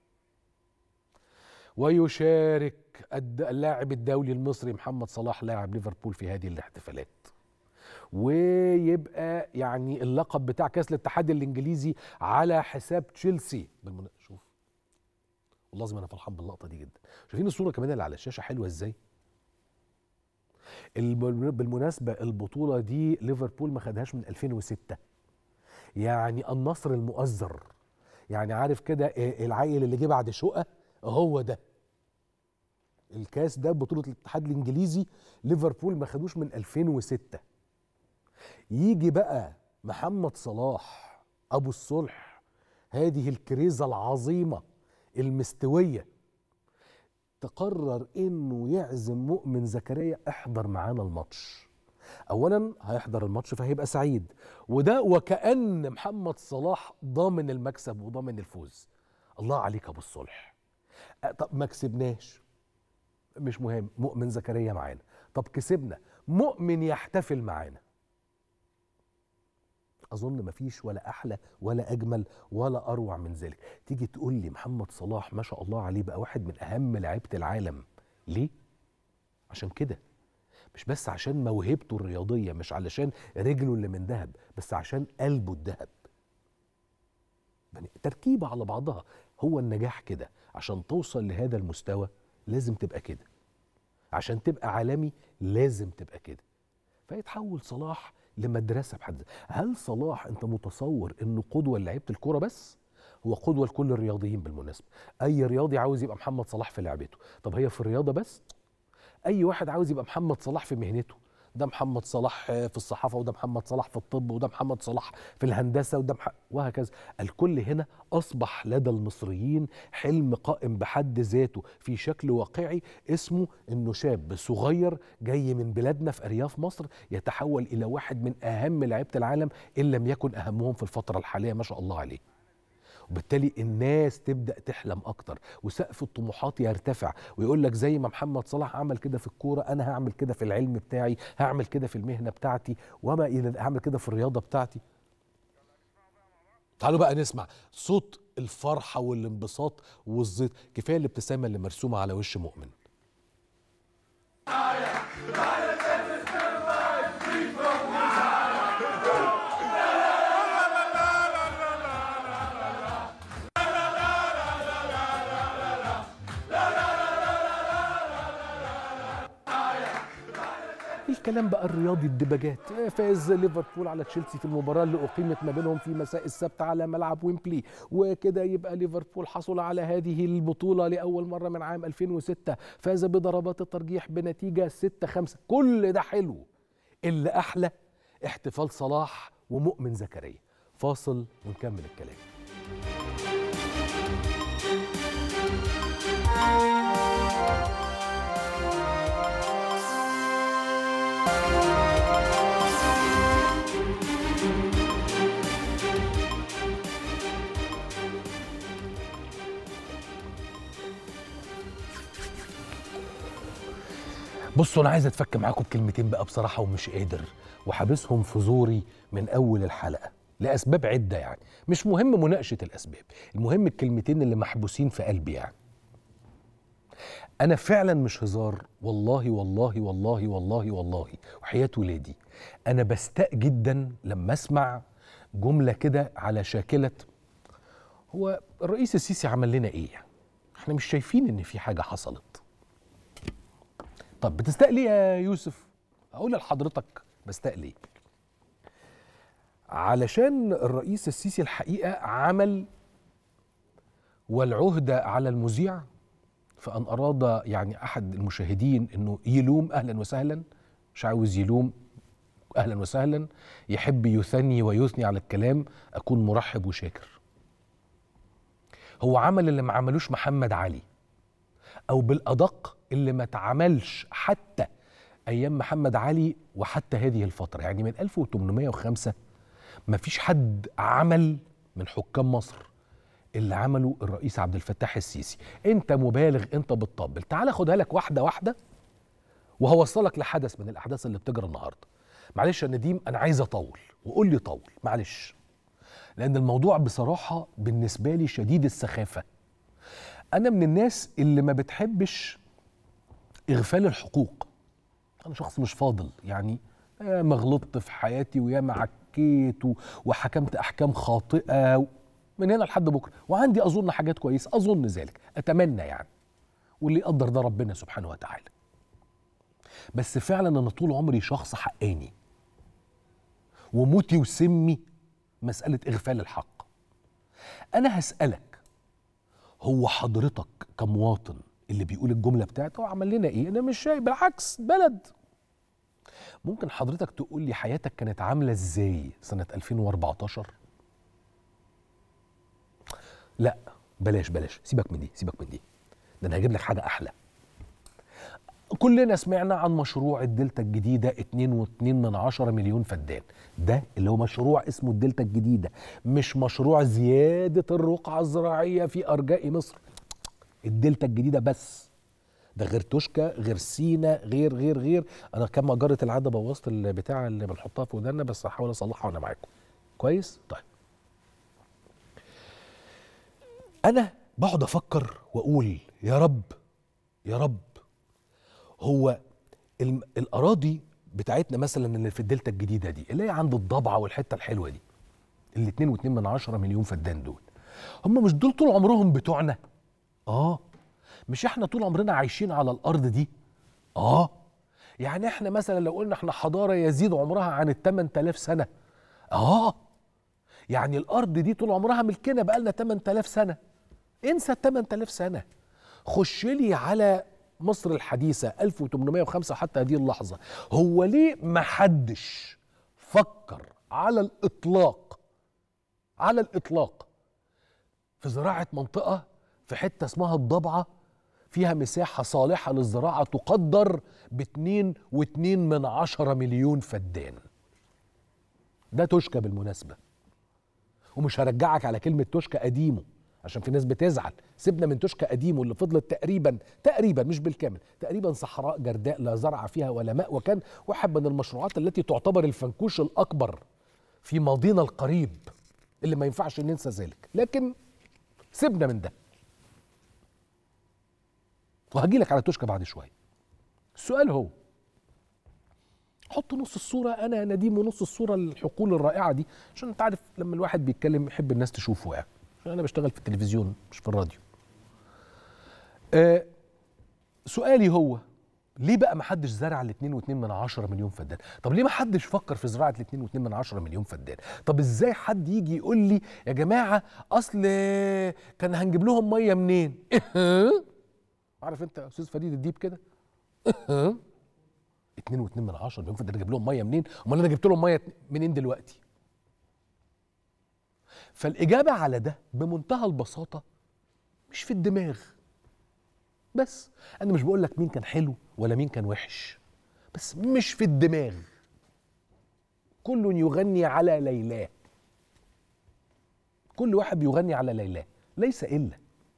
ويشارك اللاعب الدولي المصري محمد صلاح لاعب ليفربول في هذه الاحتفالات ويبقى يعني اللقب بتاع كاس الاتحاد الانجليزي على حساب تشيلسي بالمن... شوف والله لازم انا فرحان باللقطه دي جدا شايفين الصوره كمان اللي على الشاشه حلوه ازاي بالمناسبه البطوله دي ليفربول ما خدهاش من 2006 يعني النصر المؤزر يعني عارف كده العيل اللي جه بعد شقه هو ده الكاس ده بطولة الاتحاد الانجليزي ليفربول ما خدوش من 2006 يجي بقى محمد صلاح ابو الصلح هذه الكريزة العظيمة المستوية تقرر انه يعزم مؤمن زكريا احضر معانا الماتش اولا هيحضر الماتش فهيبقى سعيد وده وكأن محمد صلاح ضامن المكسب وضامن الفوز الله عليك ابو الصلح أه، طب ما كسبناش مش مهم مؤمن زكريا معانا طب كسبنا مؤمن يحتفل معانا اظن مفيش ولا احلى ولا اجمل ولا اروع من ذلك تيجي تقول لي محمد صلاح ما شاء الله عليه بقى واحد من اهم لعيبه العالم ليه عشان كده مش بس عشان موهبته الرياضيه مش علشان رجله اللي من ذهب بس عشان قلبه الذهب يعني تركيبه على بعضها هو النجاح كده عشان توصل لهذا المستوى لازم تبقى كده عشان تبقى عالمي لازم تبقى كده فيتحول صلاح لمدرسه بحد ذاتها. هل صلاح انت متصور انه قدوه لعيبه الكوره بس هو قدوه لكل الرياضيين بالمناسبه اي رياضي عاوز يبقى محمد صلاح في لعبته طب هي في الرياضه بس اي واحد عاوز يبقى محمد صلاح في مهنته ده محمد صلاح في الصحافه وده محمد صلاح في الطب وده محمد صلاح في الهندسه وده مح... وهكذا الكل هنا اصبح لدى المصريين حلم قائم بحد ذاته في شكل واقعي اسمه انه شاب صغير جاي من بلادنا في ارياف مصر يتحول الى واحد من اهم لعيبه العالم ان لم يكن اهمهم في الفتره الحاليه ما شاء الله عليه وبالتالي الناس تبدا تحلم اكتر وسقف الطموحات يرتفع ويقول لك زي ما محمد صلاح عمل كده في الكوره انا هعمل كده في العلم بتاعي هعمل كده في المهنه بتاعتي وما الى هعمل كده في الرياضه بتاعتي تعالوا بقى نسمع صوت الفرحه والانبساط والزيط كفايه الابتسامه اللي مرسومه على وش مؤمن الكلام بقى الرياضي الدباجات فاز ليفربول على تشيلسي في المباراة اللي أقيمت ما بينهم في مساء السبت على ملعب ويمبلي وكده يبقى ليفربول حصل على هذه البطولة لأول مرة من عام 2006 فاز بضربات الترجيح بنتيجة 6-5 كل ده حلو اللي أحلى احتفال صلاح ومؤمن زكريا فاصل ونكمل الكلام بصوا انا عايز اتفك معاكم بكلمتين بقى بصراحه ومش قادر وحابسهم في زوري من اول الحلقه لاسباب عده يعني مش مهم مناقشه الاسباب المهم الكلمتين اللي محبوسين في قلبي يعني انا فعلا مش هزار والله والله والله والله والله وحياه ولادي انا بستاء جدا لما اسمع جمله كده على شاكله هو الرئيس السيسي عمل لنا ايه احنا مش شايفين ان في حاجه حصلت طب بتستاء ليه يا يوسف اقول لحضرتك بستاء ليه علشان الرئيس السيسي الحقيقه عمل والعهد على المذيع فان اراد يعني احد المشاهدين انه يلوم اهلا وسهلا مش عاوز يلوم اهلا وسهلا يحب يثني ويثني على الكلام اكون مرحب وشاكر هو عمل اللي ما عملوش محمد علي او بالادق اللي ما اتعملش حتى ايام محمد علي وحتى هذه الفتره يعني من 1805 ما فيش حد عمل من حكام مصر اللي عمله الرئيس عبد الفتاح السيسي انت مبالغ انت بتطبل تعال خدها لك واحده واحده وهوصلك لحدث من الاحداث اللي بتجرى النهارده معلش يا نديم انا عايز اطول وقول لي طول معلش لان الموضوع بصراحه بالنسبه لي شديد السخافه انا من الناس اللي ما بتحبش اغفال الحقوق انا شخص مش فاضل يعني ما غلطت في حياتي وياما عكيت و- وحكمت احكام خاطئه من هنا لحد بكره وعندي اظن حاجات كويسه اظن ذلك اتمنى يعني واللي يقدر ده ربنا سبحانه وتعالى بس فعلا انا طول عمري شخص حقاني وموتي وسمي مساله اغفال الحق انا هسالك هو حضرتك كمواطن اللي بيقول الجمله بتاعته هو عمل لنا ايه انا مش شايف بالعكس بلد ممكن حضرتك تقول لي حياتك كانت عامله ازاي سنه 2014 لا بلاش بلاش سيبك من دي سيبك من دي ده انا هجيب لك حاجه احلى كلنا سمعنا عن مشروع الدلتا الجديدة 2.2 من عشرة مليون فدان ده اللي هو مشروع اسمه الدلتا الجديدة مش مشروع زيادة الرقعة الزراعية في أرجاء مصر الدلتا الجديدة بس ده غير توشكا غير سينا غير غير غير انا كما جرت العاده بوظت البتاع اللي بنحطها في ودانا بس هحاول اصلحها وانا معاكم كويس طيب انا بقعد افكر واقول يا رب يا رب هو الم- الاراضي بتاعتنا مثلا اللي في الدلتا الجديده دي اللي هي عند الضبعه والحته الحلوه دي اللي 2.2 من عشرة مليون فدان دول هم مش دول طول عمرهم بتوعنا اه مش احنا طول عمرنا عايشين على الارض دي اه يعني احنا مثلا لو قلنا احنا حضاره يزيد عمرها عن ال 8000 سنه اه يعني الارض دي طول عمرها ملكنا بقالنا 8000 سنه انسى ال 8000 سنه خش لي على مصر الحديثه 1805 حتى هذه اللحظه هو ليه ما حدش فكر على الاطلاق على الاطلاق في زراعه منطقه في حته اسمها الضبعه فيها مساحه صالحه للزراعه تقدر باتنين واتنين من عشرة مليون فدان ده توشكا بالمناسبه ومش هرجعك على كلمه توشكا قديمه عشان في ناس بتزعل سيبنا من توشكا قديمه اللي فضلت تقريبا تقريبا مش بالكامل تقريبا صحراء جرداء لا زرع فيها ولا ماء وكان واحد من المشروعات التي تعتبر الفنكوش الاكبر في ماضينا القريب اللي ما ينفعش ننسى ذلك لكن سيبنا من ده وهجي لك على توشكا بعد شويه السؤال هو حط نص الصورة أنا نديم ونص الصورة الحقول الرائعة دي عشان أنت عارف لما الواحد بيتكلم يحب الناس تشوفه يعني عشان أنا بشتغل في التلفزيون مش في الراديو آه سؤالي هو ليه بقى ما حدش زرع ال 2.2 من عشرة مليون فدان طب ليه ما حدش فكر في زراعة ال 2.2 من عشرة مليون فدان طب ازاي حد يجي يقول لي يا جماعة اصل كان هنجيب لهم مية منين عارف انت يا استاذ فريد الديب كده 2.2 من عشرة مليون فدان اجيب لهم مية منين امال انا جبت لهم مية منين دلوقتي فالاجابة على ده بمنتهى البساطة مش في الدماغ بس انا مش بقول لك مين كان حلو ولا مين كان وحش بس مش في الدماغ كل يغني على ليلاه كل واحد بيغني على ليلاه ليس الا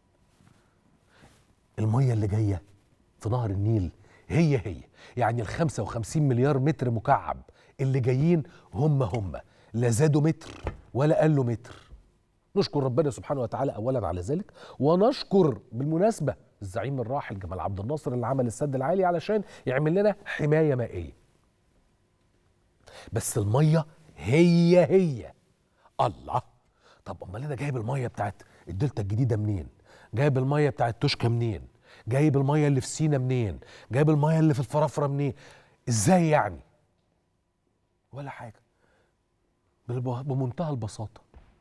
الميه اللي جايه في نهر النيل هي هي يعني ال 55 مليار متر مكعب اللي جايين هم هم لا زادوا متر ولا قلوا متر نشكر ربنا سبحانه وتعالى اولا على ذلك ونشكر بالمناسبه الزعيم الراحل جمال عبد الناصر اللي عمل السد العالي علشان يعمل لنا حمايه مائيه بس الميه هي هي الله طب امال انا جايب الميه بتاعت الدلتا الجديده منين جايب الميه بتاعت توشكا منين جايب الميه اللي في سينا منين جايب الميه اللي في الفرافره منين ازاي يعني ولا حاجه بالب- بمنتهى البساطه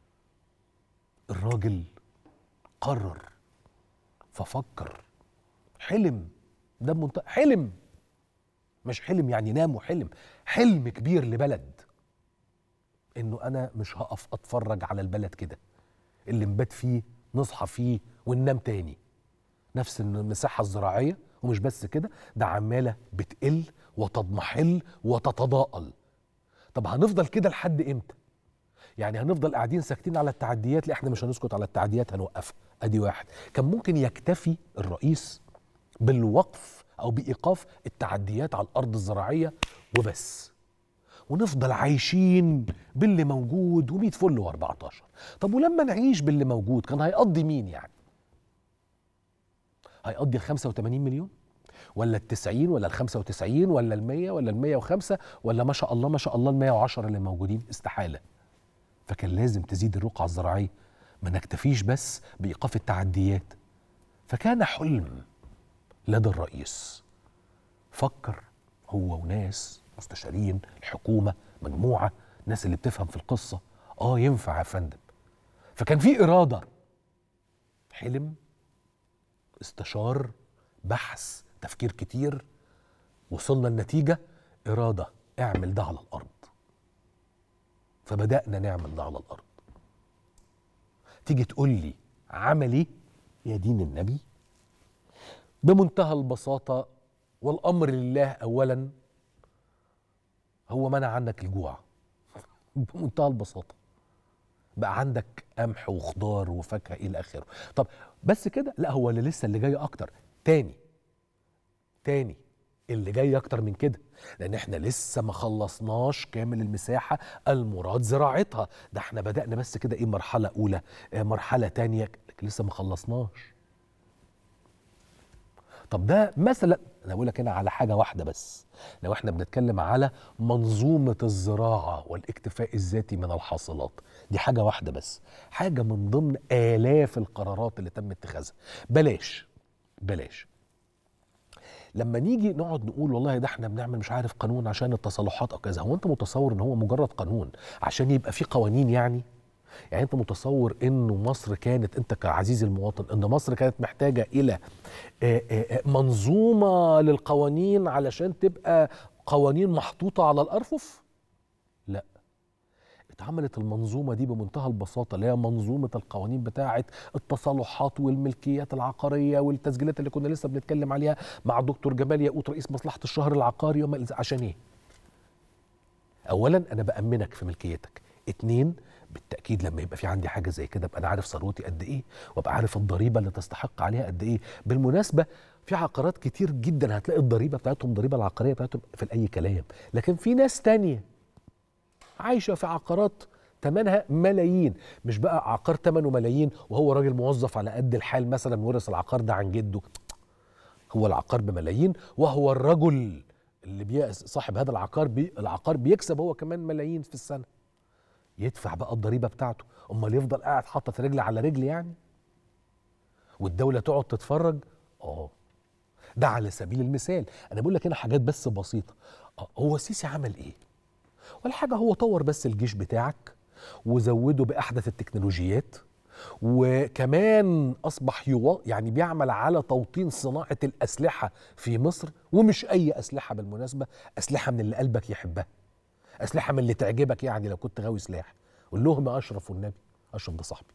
الراجل قرر ففكر حلم ده بمنتهى حلم مش حلم يعني نام وحلم حلم كبير لبلد انه انا مش هقف اتفرج على البلد كده اللي نبات فيه نصحى فيه وننام تاني نفس المساحة الزراعية ومش بس كده ده عمالة بتقل وتضمحل وتتضاءل طب هنفضل كده لحد امتى يعني هنفضل قاعدين ساكتين على التعديات لا احنا مش هنسكت على التعديات هنوقفها ادي واحد كان ممكن يكتفي الرئيس بالوقف او بايقاف التعديات على الارض الزراعيه وبس ونفضل عايشين باللي موجود و100 فل و14 طب ولما نعيش باللي موجود كان هيقضي مين يعني هيقضي ال 85 مليون ولا ال 90 ولا ال 95 ولا ال 100 ولا ال 105 ولا ما شاء الله ما شاء الله ال 110 اللي موجودين استحاله فكان لازم تزيد الرقعة الزراعية ما نكتفيش بس بإيقاف التعديات فكان حلم لدى الرئيس فكر هو وناس مستشارين الحكومة مجموعة ناس اللي بتفهم في القصة اه ينفع يا فندم فكان في إرادة حلم استشار بحث تفكير كتير وصلنا النتيجة إرادة اعمل ده على الأرض فبدأنا نعمل ده على الأرض تيجي تقول لي عمل ايه يا دين النبي بمنتهى البساطة والامر لله اولا هو منع عنك الجوع بمنتهى البساطه بقى عندك قمح وخضار وفاكهه الى اخره طب بس كده لا هو اللي لسه اللي جاي اكتر تاني تاني اللي جاي اكتر من كده لان احنا لسه ما خلصناش كامل المساحه المراد زراعتها ده احنا بدانا بس كده ايه مرحله اولى آه، مرحله تانية لكن لسه ما خلصناش طب ده مثلا انا بقول لك هنا على حاجه واحده بس لو احنا بنتكلم على منظومه الزراعه والاكتفاء الذاتي من الحاصلات دي حاجه واحده بس حاجه من ضمن الاف القرارات اللي تم اتخاذها بلاش بلاش لما نيجي نقعد نقول والله ده احنا بنعمل مش عارف قانون عشان التصالحات او كذا هو انت متصور ان هو مجرد قانون عشان يبقى في قوانين يعني يعني انت متصور انه مصر كانت انت كعزيزي المواطن ان مصر كانت محتاجه الى آه، آه، آه، منظومه للقوانين علشان تبقى قوانين محطوطه على الارفف لا اتعملت المنظومه دي بمنتهى البساطه اللي هي منظومه القوانين بتاعه التصالحات والملكيات العقاريه والتسجيلات اللي كنا لسه بنتكلم عليها مع دكتور جمال ياقوت رئيس مصلحه الشهر العقاري وما إلى ذلك. عشان ايه اولا انا بامنك في ملكيتك اتنين بالتاكيد لما يبقى في عندي حاجه زي كده ابقى انا عارف ثروتي قد ايه وابقى عارف الضريبه اللي تستحق عليها قد ايه بالمناسبه في عقارات كتير جدا هتلاقي الضريبه بتاعتهم الضريبه العقاريه بتاعتهم في اي كلام لكن في ناس تانية عايشه في عقارات ثمنها ملايين مش بقى عقار ثمنه ملايين وهو راجل موظف على قد الحال مثلا ورث العقار ده عن جده هو العقار بملايين وهو الرجل اللي بي صاحب هذا العقار بي العقار بيكسب هو كمان ملايين في السنه يدفع بقى الضريبه بتاعته امال يفضل قاعد حاطط رجل على رجل يعني والدوله تقعد تتفرج اه ده على سبيل المثال انا بقول لك هنا حاجات بس بسيطه آه هو السيسي عمل ايه ولا حاجه هو طور بس الجيش بتاعك وزوده باحدث التكنولوجيات وكمان اصبح يوا يعني بيعمل على توطين صناعه الاسلحه في مصر ومش اي اسلحه بالمناسبه اسلحه من اللي قلبك يحبها اسلحه من اللي تعجبك يعني لو كنت غاوي سلاح قول لهم يا اشرف والنبي اشرف ده صاحبي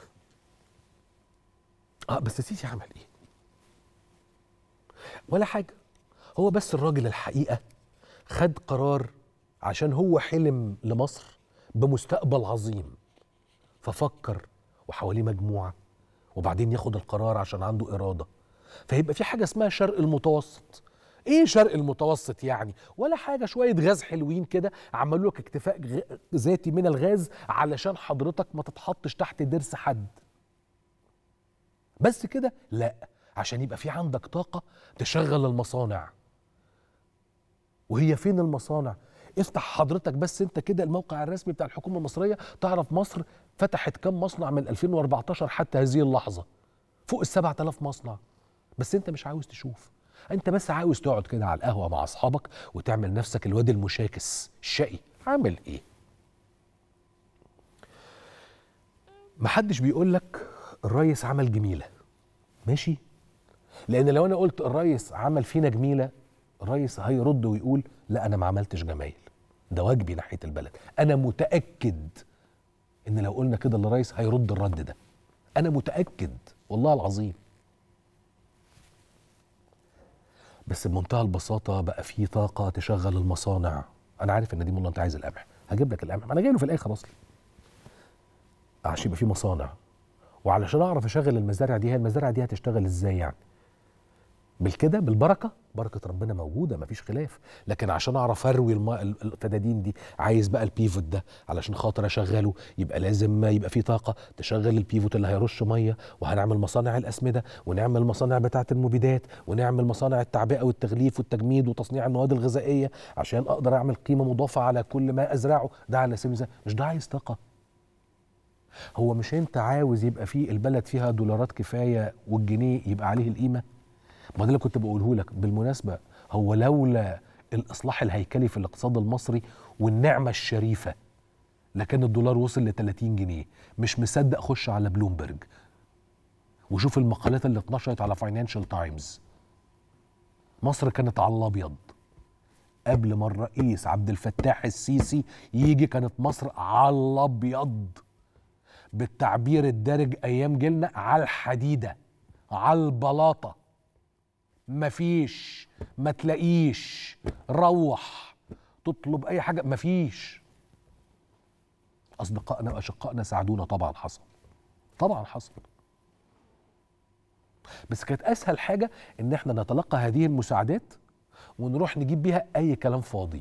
اه بس السيسي عمل ايه ولا حاجه هو بس الراجل الحقيقه خد قرار عشان هو حلم لمصر بمستقبل عظيم ففكر وحواليه مجموعه وبعدين ياخد القرار عشان عنده اراده فيبقى في حاجه اسمها شرق المتوسط ايه شرق المتوسط يعني ولا حاجه شويه غاز حلوين كده عملوا لك اكتفاء غ- ذاتي من الغاز علشان حضرتك ما تتحطش تحت ضرس حد بس كده لا عشان يبقى في عندك طاقه تشغل المصانع وهي فين المصانع افتح حضرتك بس انت كده الموقع الرسمي بتاع الحكومه المصريه تعرف مصر فتحت كم مصنع من 2014 حتى هذه اللحظه فوق ال 7000 مصنع بس انت مش عاوز تشوف انت بس عاوز تقعد كده على القهوه مع اصحابك وتعمل نفسك الواد المشاكس الشقي عامل ايه محدش بيقول لك الريس عمل جميله ماشي لان لو انا قلت الريس عمل فينا جميله الريس هيرد ويقول لا انا ما عملتش جمايل ده واجبي ناحيه البلد انا متاكد ان لو قلنا كده للريس هيرد الرد ده انا متاكد والله العظيم بس بمنتهى البساطه بقى في طاقه تشغل المصانع انا عارف ان دي والله انت عايز القمح هجيب لك القمح ما انا جاي له في الاخر اصلا عشان يبقى في مصانع وعلشان اعرف اشغل المزارع دي هي المزارع دي هتشتغل ازاي يعني بالكده بالبركه بركه ربنا موجوده مفيش خلاف لكن عشان اعرف اروي الم... الفدادين دي عايز بقى البيفوت ده علشان خاطر اشغله يبقى لازم يبقى في طاقه تشغل البيفوت اللي هيرش ميه وهنعمل مصانع الاسمده ونعمل مصانع بتاعه المبيدات ونعمل مصانع التعبئه والتغليف والتجميد وتصنيع المواد الغذائيه عشان اقدر اعمل قيمه مضافه على كل ما ازرعه ده على سبيل المثال مش ده عايز طاقه هو مش انت عاوز يبقى في البلد فيها دولارات كفايه والجنيه يبقى عليه القيمه ما ده اللي كنت بقوله لك بالمناسبه هو لولا الاصلاح الهيكلي في الاقتصاد المصري والنعمه الشريفه لكان الدولار وصل ل 30 جنيه مش مصدق خش على بلومبرج وشوف المقالات اللي اتنشرت على فاينانشال تايمز مصر كانت على الابيض قبل ما الرئيس عبد الفتاح السيسي يجي كانت مصر على الابيض بالتعبير الدارج ايام جيلنا على الحديده على البلاطه مفيش ما تلاقيش روح تطلب اي حاجه مفيش اصدقائنا واشقائنا ساعدونا طبعا حصل طبعا حصل بس كانت اسهل حاجه ان احنا نتلقى هذه المساعدات ونروح نجيب بيها اي كلام فاضي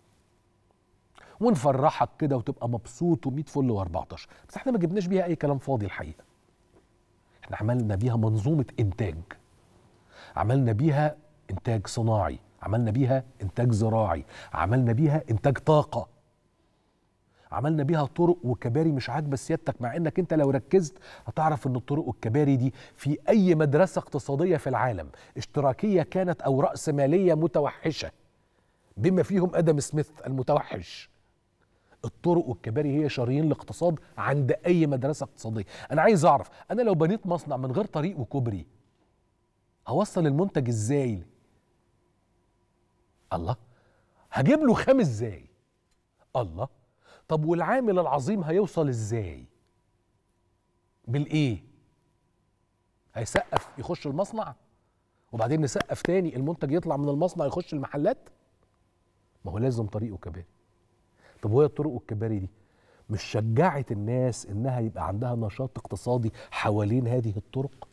ونفرحك كده وتبقى مبسوط و100 فل و14 بس احنا ما جبناش بيها اي كلام فاضي الحقيقه احنا عملنا بيها منظومه انتاج عملنا بيها انتاج صناعي عملنا بيها انتاج زراعي عملنا بيها انتاج طاقه عملنا بيها طرق وكباري مش عاجبه سيادتك مع انك انت لو ركزت هتعرف ان الطرق والكباري دي في اي مدرسه اقتصاديه في العالم اشتراكيه كانت او راسماليه متوحشه بما فيهم ادم سميث المتوحش الطرق والكباري هي شرايين الاقتصاد عند اي مدرسه اقتصاديه انا عايز اعرف انا لو بنيت مصنع من غير طريق وكوبري هوصل المنتج ازاي الله هجيب له خام ازاي الله طب والعامل العظيم هيوصل ازاي بالايه هيسقف يخش المصنع وبعدين نسقف تاني المنتج يطلع من المصنع يخش المحلات ما هو لازم طريق وكباري طب وهي الطرق والكباري دي مش شجعت الناس انها يبقى عندها نشاط اقتصادي حوالين هذه الطرق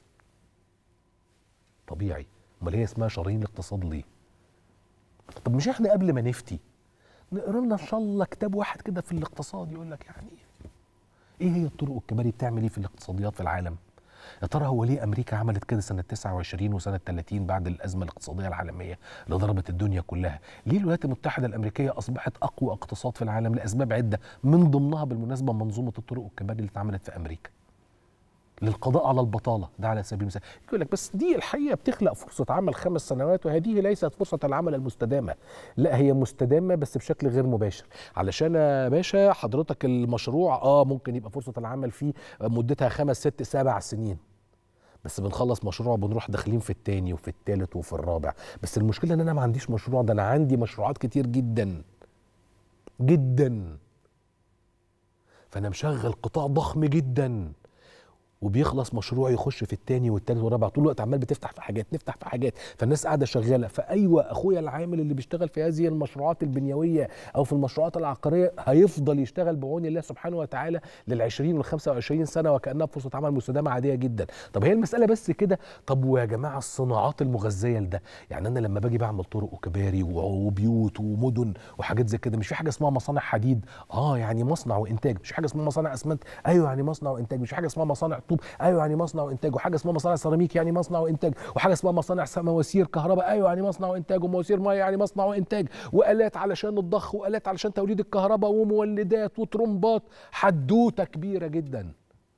طبيعي امال هي اسمها شرايين الاقتصاد ليه طب مش احنا قبل ما نفتي نقرا لنا ان شاء الله كتاب واحد كده في الاقتصاد يقول لك يعني ايه هي الطرق والكباري بتعمل ايه في الاقتصاديات في العالم يا ترى هو ليه امريكا عملت كده سنه 29 وسنه 30 بعد الازمه الاقتصاديه العالميه اللي ضربت الدنيا كلها ليه الولايات المتحده الامريكيه اصبحت اقوى اقتصاد في العالم لاسباب عده من ضمنها بالمناسبه منظومه الطرق والكباري اللي اتعملت في امريكا للقضاء على البطاله ده على سبيل المثال يقول لك بس دي الحقيقه بتخلق فرصه عمل خمس سنوات وهذه ليست فرصه العمل المستدامه لا هي مستدامه بس بشكل غير مباشر علشان يا باشا حضرتك المشروع اه ممكن يبقى فرصه العمل فيه مدتها خمس ست سبع سنين بس بنخلص مشروع بنروح داخلين في التاني وفي التالت وفي الرابع بس المشكله ان انا ما عنديش مشروع ده انا عندي مشروعات كتير جدا جدا فانا مشغل قطاع ضخم جدا وبيخلص مشروع يخش في التاني والتالت والرابع طول الوقت عمال بتفتح في حاجات نفتح في حاجات فالناس قاعده شغاله فايوه اخويا العامل اللي بيشتغل في هذه المشروعات البنيويه او في المشروعات العقاريه هيفضل يشتغل بعون الله سبحانه وتعالى لل20 وال 25 سنه وكانها فرصه عمل مستدامه عاديه جدا طب هي المساله بس كده طب ويا جماعه الصناعات المغذيه لده يعني انا لما باجي بعمل طرق وكباري وبيوت ومدن وحاجات زي كده مش في حاجه اسمها مصانع حديد اه يعني مصنع وانتاج مش في حاجه اسمها مصانع اسمنت ايوه يعني مصنع وانتاج مش في حاجه اسمها مصانع طوب ايوه يعني مصنع وانتاج وحاجه اسمها مصانع سيراميك يعني مصنع وانتاج وحاجه اسمها مصانع مواسير كهرباء ايوه يعني مصنع وانتاج ومواسير ميه يعني مصنع وانتاج والات علشان الضخ والات علشان توليد الكهرباء ومولدات وترمبات حدوته كبيره جدا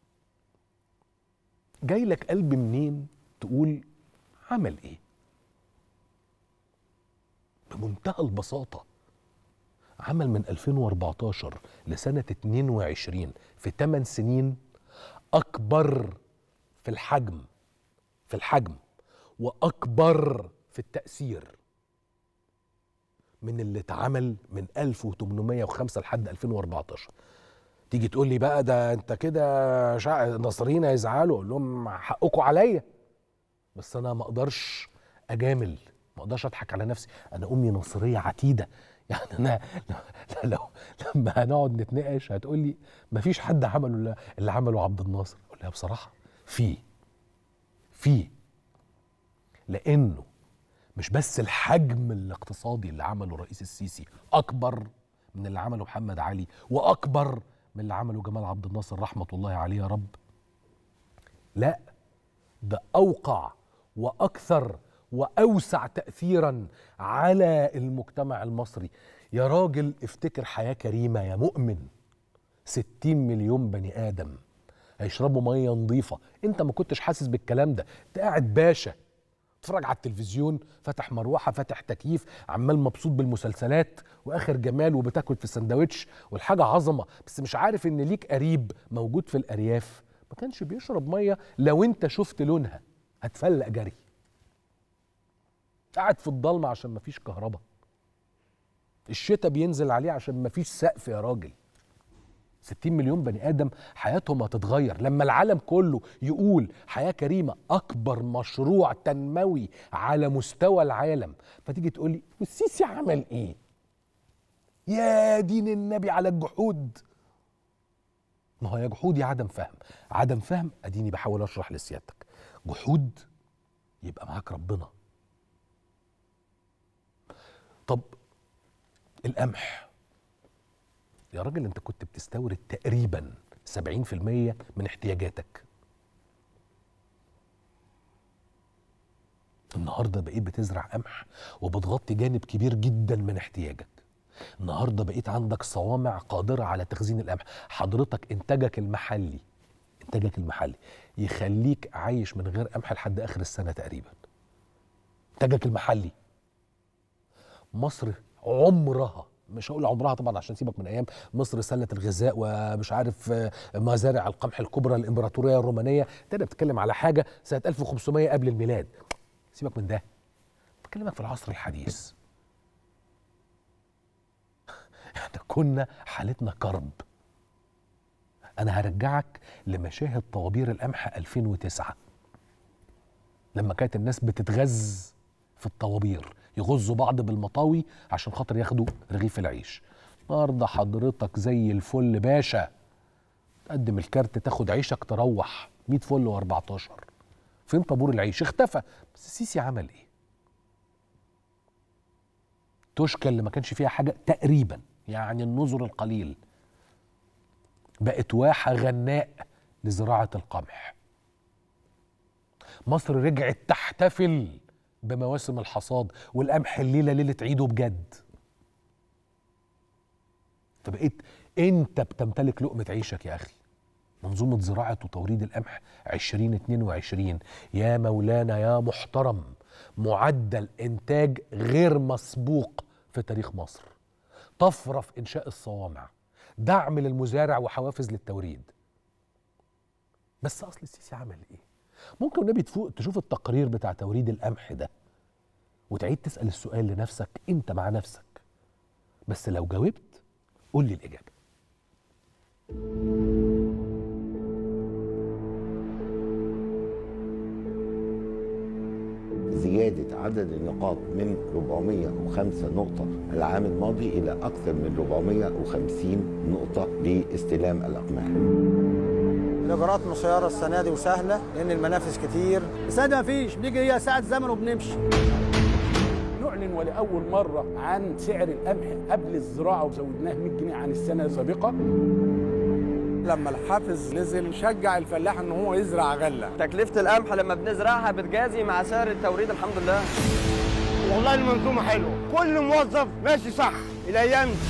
جاي لك قلب منين تقول عمل ايه بمنتهى البساطه عمل من 2014 لسنه 22 في 8 سنين اكبر في الحجم في الحجم واكبر في التاثير من اللي اتعمل من 1805 لحد 2014 تيجي تقول لي بقى ده انت كده شع... الناصريين هيزعلوا اقول لهم حقكم عليا بس انا ما اقدرش اجامل ما اقدرش اضحك على نفسي انا امي ناصريه عتيده يعني انا لو لما هنقعد نتناقش هتقول لي ما فيش حد عمله اللي عمله عبد الناصر اقول لها بصراحه في في لانه مش بس الحجم الاقتصادي اللي عمله الرئيس السيسي اكبر من اللي عمله محمد علي واكبر من اللي عمله جمال عبد الناصر رحمه الله عليه يا رب لا ده اوقع واكثر واوسع تاثيرا على المجتمع المصري يا راجل افتكر حياه كريمه يا مؤمن ستين مليون بني ادم هيشربوا ميه نظيفه انت ما كنتش حاسس بالكلام ده انت قاعد باشا تتفرج على التلفزيون فاتح مروحه فاتح تكييف عمال مبسوط بالمسلسلات واخر جمال وبتاكل في السندوتش والحاجه عظمه بس مش عارف ان ليك قريب موجود في الارياف ما كانش بيشرب ميه لو انت شفت لونها هتفلق جري قاعد في الضلمه عشان مفيش كهرباء الشتاء بينزل عليه عشان مفيش سقف يا راجل 60 مليون بني ادم حياتهم هتتغير لما العالم كله يقول حياه كريمه اكبر مشروع تنموي على مستوى العالم فتيجي تقول لي والسيسي عمل ايه يا دين النبي على الجحود ما هو يا جحود يا عدم فهم عدم فهم اديني بحاول اشرح لسيادتك جحود يبقى معاك ربنا طب القمح يا راجل انت كنت بتستورد تقريبا 70% من احتياجاتك النهارده بقيت بتزرع قمح وبتغطي جانب كبير جدا من احتياجك النهارده بقيت عندك صوامع قادره على تخزين القمح حضرتك انتاجك المحلي انتاجك المحلي يخليك عايش من غير قمح لحد اخر السنه تقريبا انتاجك المحلي مصر عمرها مش هقول عمرها طبعا عشان سيبك من ايام مصر سله الغذاء ومش عارف آه، مزارع القمح الكبرى الامبراطوريه الرومانيه انت بتتكلم على حاجه سنه 1500 قبل الميلاد سيبك من ده بكلمك في العصر الحديث احنا كنا حالتنا كرب انا هرجعك لمشاهد طوابير القمح 2009 لما كانت الناس بتتغز في الطوابير يغزوا بعض بالمطاوي عشان خاطر ياخدوا رغيف العيش النهارده حضرتك زي الفل باشا تقدم الكارت تاخد عيشك تروح 100 فل و14 فين طابور العيش اختفى بس السيسي عمل ايه توشكا اللي ما كانش فيها حاجه تقريبا يعني النظر القليل بقت واحه غناء لزراعه القمح مصر رجعت تحتفل بمواسم الحصاد والقمح الليله ليله عيده بجد فبقيت انت بتمتلك لقمه عيشك يا اخي منظومه زراعه وتوريد القمح 2022 يا مولانا يا محترم معدل انتاج غير مسبوق في تاريخ مصر طفره في انشاء الصوامع دعم للمزارع وحوافز للتوريد بس اصل السيسي عمل ايه ممكن النبي تفوق تشوف التقرير بتاع توريد القمح ده وتعيد تسال السؤال لنفسك انت مع نفسك بس لو جاوبت قول لي الاجابه زيادة عدد النقاط من 405 نقطة العام الماضي إلى أكثر من 450 نقطة لاستلام الأقماح الاجراءات مسيره السنه دي وسهله لان المنافس كتير السنه دي مفيش بنيجي هي ساعه زمن وبنمشي نعلن ولأول مرة عن سعر القمح قبل الزراعة وزودناه 100 جنيه عن السنة السابقة لما الحافز نزل شجع الفلاح ان هو يزرع غله تكلفة القمح لما بنزرعها بتجازي مع سعر التوريد الحمد لله والله المنظومه حلوه كل موظف ماشي صح الايام دي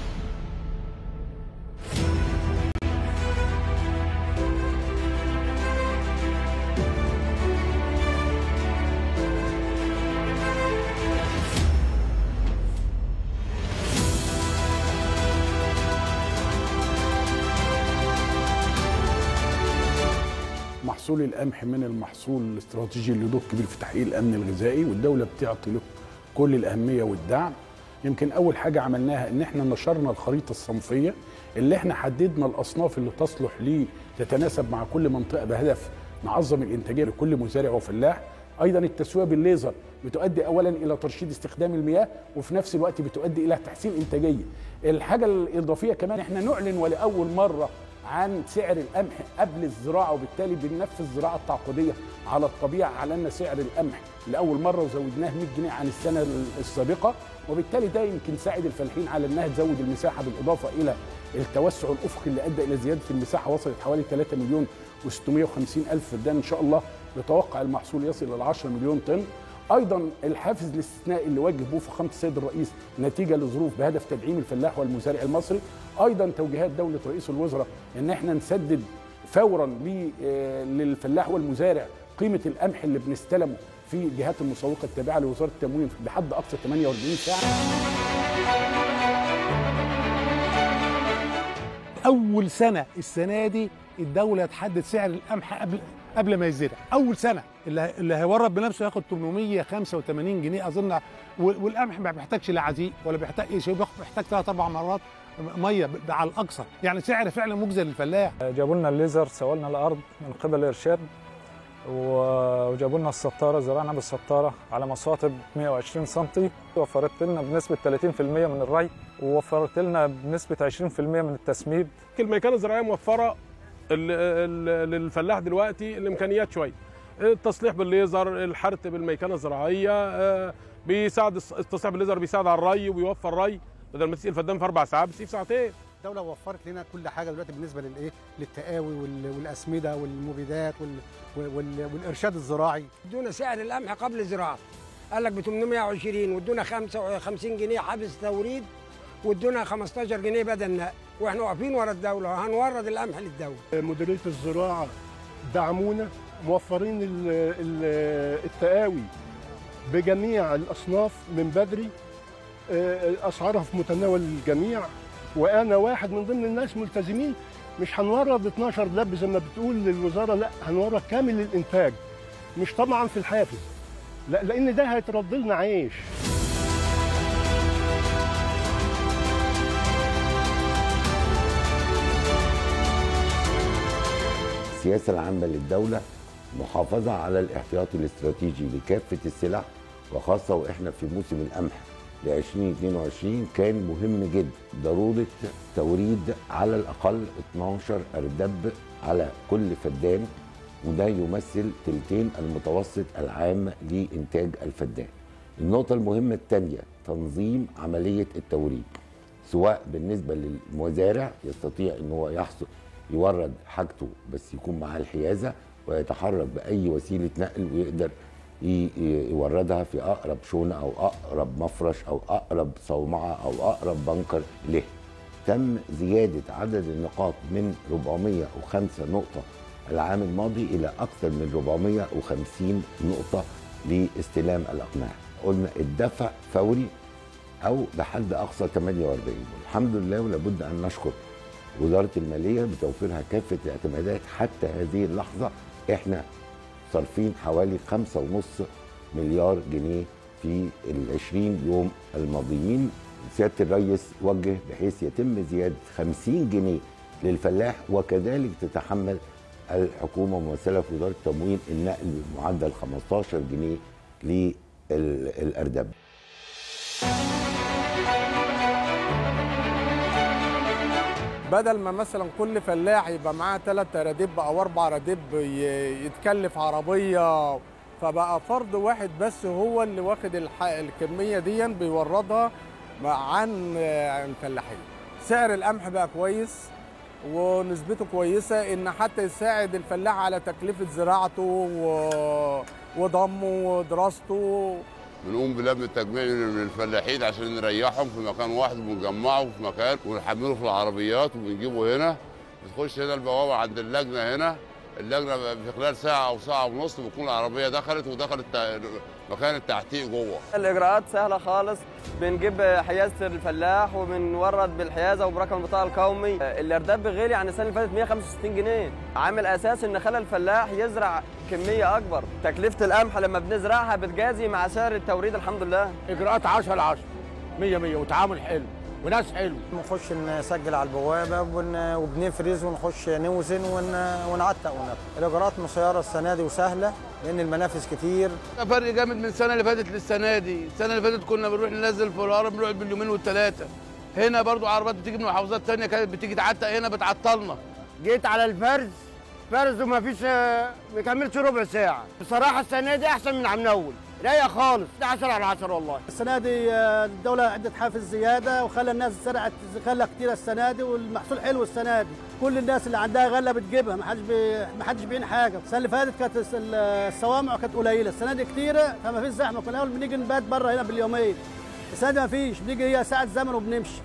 محصول القمح من المحصول الاستراتيجي اللي له كبير في تحقيق الأمن الغذائي والدولة بتعطي له كل الأهمية والدعم يمكن أول حاجة عملناها إن إحنا نشرنا الخريطة الصنفية اللي إحنا حددنا الأصناف اللي تصلح لي تتناسب مع كل منطقة بهدف نعظم الإنتاجية لكل مزارع وفلاح ايضا التسويه بالليزر بتؤدي اولا الى ترشيد استخدام المياه وفي نفس الوقت بتؤدي الى تحسين انتاجيه الحاجه الاضافيه كمان احنا نعلن ولاول مره عن سعر القمح قبل الزراعه وبالتالي بننفذ الزراعه التعاقديه على الطبيعه اعلنا سعر القمح لاول مره وزودناه 100 جنيه عن السنه السابقه وبالتالي ده يمكن ساعد الفلاحين على انها تزود المساحه بالاضافه الى التوسع الافقي اللي ادى الى زياده المساحه وصلت حوالي 3 مليون و650 الف فدان ان شاء الله نتوقع المحصول يصل الى 10 مليون طن ايضا الحافز الاستثنائي اللي وجه به فخامه السيد الرئيس نتيجه لظروف بهدف تدعيم الفلاح والمزارع المصري ايضا توجيهات دوله رئيس الوزراء ان احنا نسدد فورا ل- آه، للفلاح والمزارع قيمه القمح اللي بنستلمه في الجهات المسوقه التابعه لوزاره التموين بحد اقصى 48 ساعه اول سنه السنه دي الدوله تحدد سعر القمح قبل قبل ما يزرع اول سنه اللي اللي هيورد بنفسه ياخد 885 جنيه اظن وال- والقمح ما بيحتاجش لا عزيق ولا بيحتاج اي شيء بياخد- بيحتاج ثلاث اربع مرات ميه ب- على الاقصى يعني سعر فعلا مجزي للفلاح جابوا لنا الليزر سووا لنا الارض من قبل الارشاد و- وجابوا لنا السطاره زرعنا بالسطاره على مساطب 120 سم وفرت لنا بنسبه 30% من الري ووفرت لنا بنسبه 20% من التسميد الميكانه الزراعيه موفره ال- ال- للفلاح دلوقتي الامكانيات شويه التصليح بالليزر الحرث بالميكانه الزراعيه آه، بيساعد الص- التصليح بالليزر بيساعد على الري وبيوفر ري بدل ما تسقي الفدان في اربع ساعات بتسقي في ساعتين الدوله وفرت لنا كل حاجه دلوقتي بالنسبه للايه للتقاوي وال- والاسمده والمبيدات وال- وال- والارشاد الزراعي ادونا سعر القمح قبل الزراعه قال لك ب 820 وادونا 55 جنيه حبس توريد وادونا 15 جنيه بدل نقل واحنا واقفين ورا الدوله هنورد القمح للدوله مديريه الزراعه دعمونا موفرين ال- ال- التقاوي بجميع الاصناف من بدري آه، اسعارها في متناول الجميع وانا واحد من ضمن الناس ملتزمين مش هنورد 12 دب زي ما بتقول للوزاره لا هنورد كامل الانتاج مش طبعا في الحافز لا لان ده هيترد لنا عيش السياسة العامة للدولة محافظة على الاحتياطي الاستراتيجي لكافة السلع وخاصة وإحنا في موسم القمح ل 2022 كان مهم جدا ضرورة توريد على الأقل 12 أردب على كل فدان وده يمثل تلتين المتوسط العام لإنتاج الفدان النقطة المهمة الثانية تنظيم عملية التوريد سواء بالنسبة للمزارع يستطيع ان هو يحصل يورد حاجته بس يكون معاه الحيازة ويتحرك بأي وسيلة نقل ويقدر ي- ي- يوردها في أقرب شونة أو أقرب مفرش أو أقرب صومعة أو أقرب بنكر له تم زيادة عدد النقاط من 405 نقطة العام الماضي إلى أكثر من 450 نقطة لاستلام الأقماع قلنا الدفع فوري او بحد اقصى 48 الحمد لله ولابد ان نشكر وزاره الماليه بتوفيرها كافه الاعتمادات حتى هذه اللحظه احنا صارفين حوالي 5.5 مليار جنيه في ال 20 يوم الماضيين سياده الرئيس وجه بحيث يتم زياده 50 جنيه للفلاح وكذلك تتحمل الحكومه ممثله في وزاره التموين النقل بمعدل 15 جنيه للاردب بدل ما مثلا كل فلاح يبقى معاه ثلاث اردب او اربع اردب ي- يتكلف عربيه فبقى فرد واحد بس هو اللي واخد الح- الكميه دي بيوردها عن عن الفلاحين سعر القمح بقى كويس ونسبته كويسه ان حتى يساعد الفلاح على تكلفه زراعته و- وضمه ودراسته بنقوم بلم التجميع من الفلاحين عشان نريحهم في مكان واحد ونجمعه في مكان ونحمله في العربيات وبنجيبه هنا بتخش هنا البوابه عند اللجنه هنا اللجنه في خلال ساعه او ساعه ونص بتكون العربيه دخلت ودخلت تا- مكان التحقيق جوه الاجراءات سهله خالص بنجيب حيازه الفلاح وبنورد بالحيازه وبرقم البطاقه القومي الارداب غالي عن السنه اللي فاتت 165 جنيه عامل اساس ان خلى الفلاح يزرع كميه اكبر تكلفه القمح لما بنزرعها بتجازي مع سعر التوريد الحمد لله اجراءات 10 على 10 100 100 وتعامل حلو وناس حلو بنخش نسجل على البوابه وبن- وبنفرز ونخش نوزن ون- ونعتق ونبقى. الاجراءات مسيره السنه دي وسهله لان المنافس كتير فرق جامد من السنه اللي فاتت للسنه دي السنه اللي فاتت كنا بنروح ننزل في الهرم بنقعد باليومين والثلاثه هنا برضو عربيات بتيجي من محافظات تانية كانت بتيجي تعتق هنا بتعطلنا جيت على الفرز فرز وما فيش ما كملش ربع ساعه بصراحه السنه دي احسن من عم نول رايقه خالص ده 10 على 10 والله السنه دي آه، الدوله عدت حافز زياده وخلى الناس زرعت غله كتير السنه دي والمحصول حلو السنه دي كل الناس اللي عندها غله بتجيبها ما حدش بي... ما حدش بيعين حاجه السنه اللي فاتت كانت الس- ال- الصوامع كانت قليله السنه دي كتيره فما فيش زحمه كنا اول بنيجي نبات بره هنا باليومين السنه دي ما فيش بنيجي هي ساعه زمن وبنمشي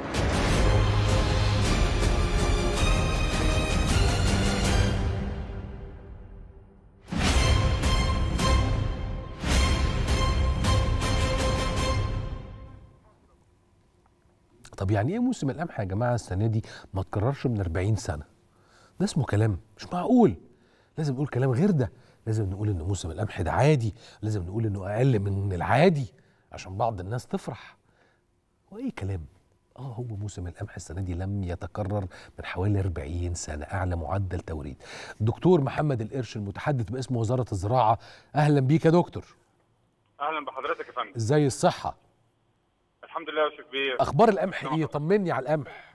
طب يعني ايه موسم القمح يا جماعه السنه دي ما تكررش من 40 سنه ده اسمه كلام مش معقول لازم نقول كلام غير ده لازم نقول ان موسم القمح ده عادي لازم نقول انه اقل من العادي عشان بعض الناس تفرح وايه كلام اه هو موسم القمح السنه دي لم يتكرر من حوالي 40 سنه اعلى معدل توريد دكتور محمد القرش المتحدث باسم وزاره الزراعه اهلا بيك يا دكتور اهلا بحضرتك يا فندم ازاي الصحه الحمد لله يا استاذ كبير اخبار القمح ايه طمني على القمح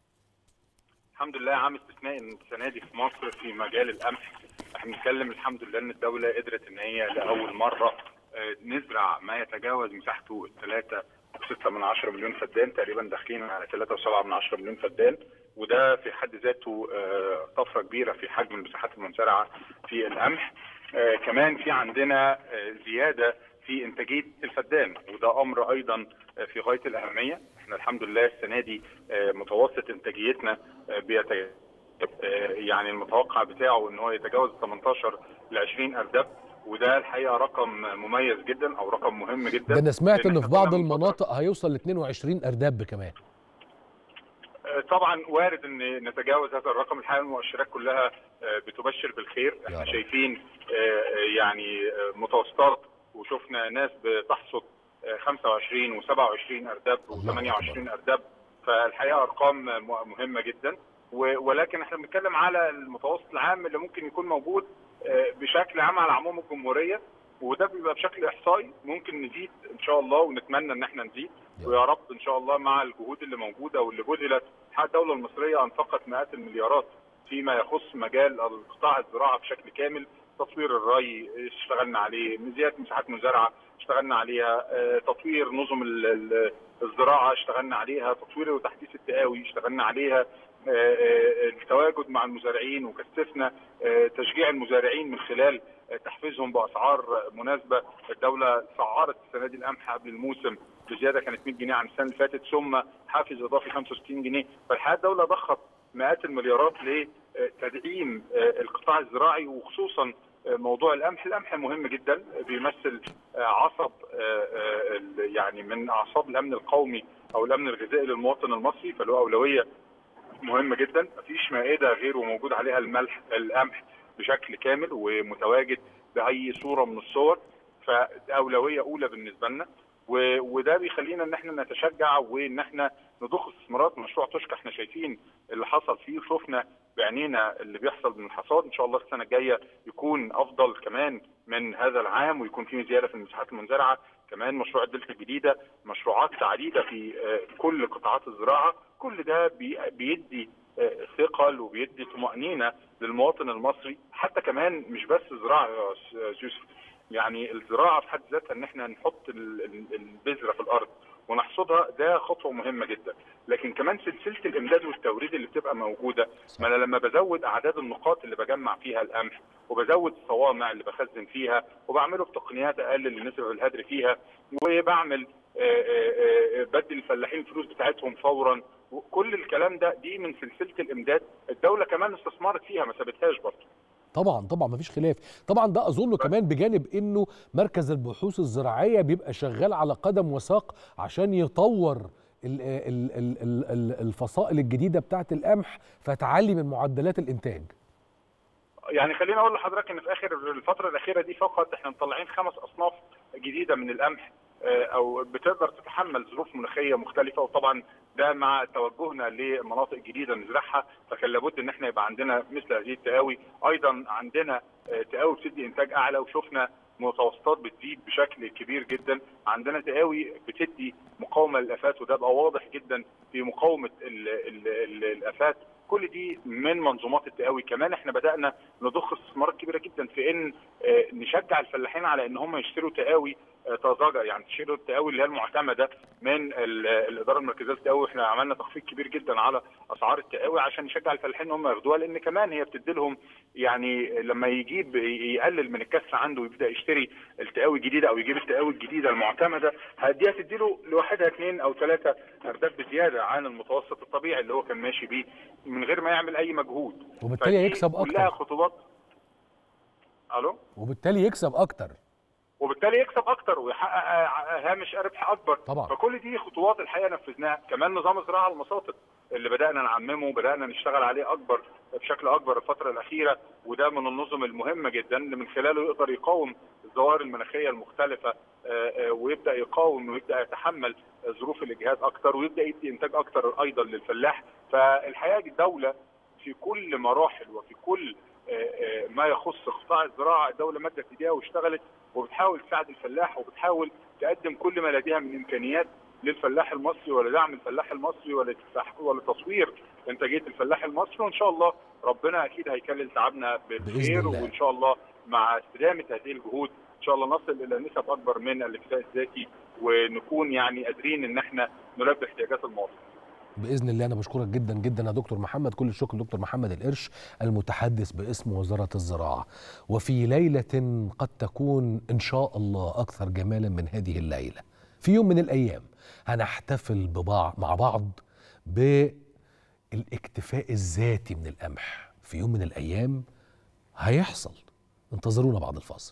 الحمد لله عام استثنائي السنه دي في مصر في مجال القمح احنا بنتكلم الحمد لله ان الدوله قدرت ان هي لاول مره آه، نزرع ما يتجاوز مساحته 3 6 من 10 مليون فدان تقريبا داخلين على 3 و7 من 10 مليون فدان وده في حد ذاته آه، طفره كبيره في حجم المساحات المنزرعه في القمح آه، كمان في عندنا آه، زياده في انتاجيه الفدان وده امر ايضا آه، في غايه الاهميه احنا الحمد لله السنه دي آه، متوسط انتاجيتنا آه، بيت آه، يعني المتوقع بتاعه ان هو يتجاوز 18 ل 20 اردب وده الحقيقه رقم مميز جدا او رقم مهم جدا ده انا سمعت لأن ان في إحنا بعض كنا المناطق هيوصل ل 22 ارداب كمان آه، طبعا وارد ان نتجاوز هذا الرقم الحقيقه المؤشرات كلها آه، بتبشر بالخير احنا شايفين آه، آه، يعني آه، متوسطات وشفنا ناس بتحصد آه، 25 و27 ارداب و28 ارداب فالحقيقه ارقام م- مهمه جدا و- ولكن احنا بنتكلم على المتوسط العام اللي ممكن يكون موجود آه، بشكل عام على عموم الجمهوريه وده بيبقى بشكل احصائي ممكن نزيد ان شاء الله ونتمنى ان احنا نزيد ويا رب ان شاء الله مع الجهود اللي موجوده واللي بذلت حتى الدوله المصريه انفقت مئات المليارات فيما يخص مجال القطاع الزراعه بشكل كامل تطوير الري اشتغلنا عليه زياده مساحات مزارعه اشتغلنا عليها آه، تطوير نظم ال- ال- الزراعه اشتغلنا عليها تطوير وتحديث التقاوي اشتغلنا عليها آه، آه، التواجد مع المزارعين وكثفنا آه، تشجيع المزارعين من خلال آه، تحفيزهم باسعار مناسبه الدوله سعرت السنه دي القمح قبل الموسم بزياده كانت 100 جنيه عن السنه اللي فاتت ثم حافز اضافي 65 جنيه فالحقيقه الدوله ضخت مئات المليارات لتدعيم آه، القطاع الزراعي وخصوصا آه، موضوع القمح القمح مهم جدا بيمثل آه، عصب آه، آه، ال- يعني من اعصاب الامن القومي او الامن الغذائي للمواطن المصري فله اولويه مهمه جدا مفيش مائده غير وموجود عليها الملح القمح بشكل كامل ومتواجد باي صوره من الصور فاولويه اولى بالنسبه لنا و- وده بيخلينا ان احنا نتشجع وان احنا نضخ استثمارات مشروع تشكى احنا شايفين اللي حصل فيه وشفنا بعينينا اللي بيحصل من الحصاد ان شاء الله السنه الجايه يكون افضل كمان من هذا العام ويكون في زياده في المساحات المنزرعه كمان مشروع الدلتا الجديده مشروعات عديده في آه، كل قطاعات الزراعه كل ده بي- بيدي آه، ثقل وبيدي طمانينه للمواطن المصري حتى كمان مش بس زراعه يا أستاذ يوسف يعني الزراعه في حد ذاتها ان احنا نحط ال- ال- البذره في الارض ونحصدها ده خطوه مهمه جدا لكن كمان سلسله الامداد والتوريد اللي بتبقى موجوده ما انا لما بزود اعداد النقاط اللي بجمع فيها القمح وبزود الصوامع اللي بخزن فيها وبعمله بتقنيات اقلل النسب الهدر فيها وبعمل آه، آه، آه، بدي الفلاحين الفلوس بتاعتهم فورا كل الكلام ده دي من سلسله الامداد الدوله كمان استثمرت فيها ما سابتهاش برضه طبعا طبعا مفيش خلاف طبعا ده اظن كمان بجانب انه مركز البحوث الزراعيه بيبقى شغال على قدم وساق عشان يطور ال- ال- ال- ال- ال- الفصائل الجديده بتاعه القمح فتعلي من معدلات الانتاج يعني خليني اقول لحضرتك ان في اخر الفتره الاخيره دي فقط احنا مطلعين خمس اصناف جديده من القمح آه، او بتقدر تتحمل ظروف مناخيه مختلفه وطبعا ده مع توجهنا لمناطق جديده نزرعها فكان لابد ان احنا يبقى عندنا مثل هذه التقاوي ايضا عندنا آه، تقاوي بتدي انتاج اعلى وشفنا متوسطات بتزيد بشكل كبير جدا عندنا تقاوي بتدي مقاومه للافات وده بقى واضح جدا في مقاومه ال ال ال الافات كل دي من منظومات التقاوي كمان احنا بدانا نضخ استثمارات كبيره جدا في ان آه، نشجع الفلاحين على ان هم يشتروا تقاوي آه، طازجه يعني تشتروا التقاوي اللي هي المعتمده من ال- الاداره المركزيه للتقاوي احنا عملنا تخفيض كبير جدا على اسعار التقاوي عشان نشجع الفلاحين ان هم ياخدوها لان كمان هي بتدي لهم يعني لما يجيب يقلل من الكسر عنده ويبدا يشتري التقاوي الجديده او يجيب التقاوي الجديده المعتمده دي هتدي له لوحدها اثنين او ثلاثه ارداب بزياده عن المتوسط الطبيعي اللي هو كان ماشي بيه من غير ما يعمل اي مجهود وبالتالي فدي هيكسب كلها اكتر خطوات الو وبالتالي يكسب اكتر وبالتالي يكسب اكتر ويحقق آه، هامش ربح اكبر طبعا. فكل دي خطوات الحقيقه نفذناها كمان نظام الزراعه المساطب اللي بدانا نعممه وبدانا نشتغل عليه اكبر بشكل اكبر الفتره الاخيره وده من النظم المهمه جدا اللي من خلاله يقدر يقاوم الظواهر المناخيه المختلفه آه، آه، ويبدا يقاوم ويبدا يتحمل ظروف الاجهاد اكتر ويبدا يدي انتاج اكتر ايضا للفلاح فالحقيقه الدوله في كل مراحل وفي كل آه، آه، ما يخص قطاع الزراعه الدوله مدت ايديها واشتغلت وبتحاول تساعد الفلاح وبتحاول تقدم كل ما لديها من امكانيات للفلاح المصري ولدعم الفلاح المصري ولتح- ولتصوير انتاجيه الفلاح المصري وان شاء الله ربنا اكيد هيكلل تعبنا بالخير الله. وان شاء الله مع استدامه هذه الجهود ان شاء الله نصل الى نسب اكبر من الاكتفاء الذاتي ونكون يعني قادرين ان احنا نلبي احتياجات المواطن باذن الله انا بشكرك جدا جدا يا دكتور محمد كل الشكر دكتور محمد القرش المتحدث باسم وزاره الزراعه وفي ليله قد تكون ان شاء الله اكثر جمالا من هذه الليله في يوم من الايام هنحتفل ببعض مع بعض بالاكتفاء الذاتي من القمح في يوم من الايام هيحصل انتظرونا بعد الفاصل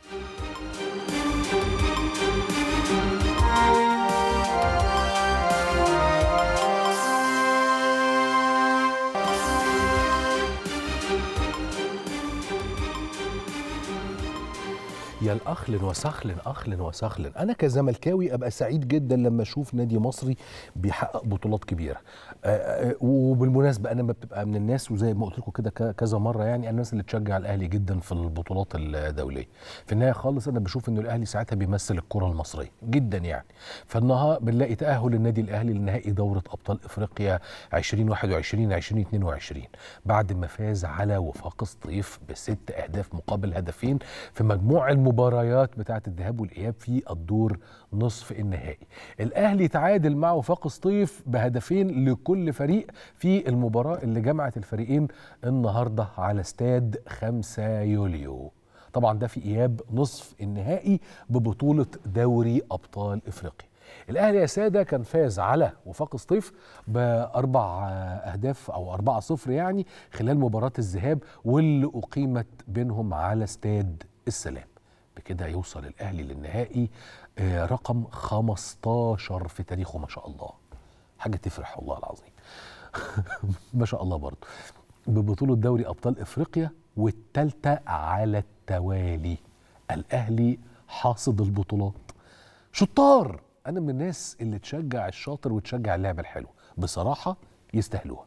يا الاخل وسخل اخل وسخل انا كزملكاوي ابقى سعيد جدا لما اشوف نادي مصري بيحقق بطولات كبيره آه، آه، وبالمناسبه انا ما بتبقى من الناس وزي ما قلت لكم كده ك- كذا مره يعني انا الناس اللي تشجع الاهلي جدا في البطولات الدوليه في النهايه خالص انا بشوف انه الاهلي ساعتها بيمثل الكره المصريه جدا يعني فالنهارده بنلاقي تاهل النادي الاهلي لنهائي دوره ابطال افريقيا 2021 2022 بعد ما فاز على وفاق سطيف بست اهداف مقابل هدفين في مجموع المباريات بتاعه الذهاب والاياب في الدور نصف النهائي الاهلي تعادل مع وفاق سطيف بهدفين لكل فريق في المباراه اللي جمعت الفريقين النهارده على استاد 5 يوليو طبعا ده في اياب نصف النهائي ببطوله دوري ابطال افريقيا الاهلي يا ساده كان فاز على وفاق سطيف باربع اهداف او 4 صفر يعني خلال مباراه الذهاب واللي اقيمت بينهم على استاد السلام بكده يوصل الاهلي للنهائي آه، رقم 15 في تاريخه ما شاء الله حاجه تفرح والله العظيم ما شاء الله برضه ببطوله دوري ابطال افريقيا والثالثه على التوالي الاهلي حاصد البطولات شطار انا من الناس اللي تشجع الشاطر وتشجع اللعبه الحلوه بصراحه يستاهلوها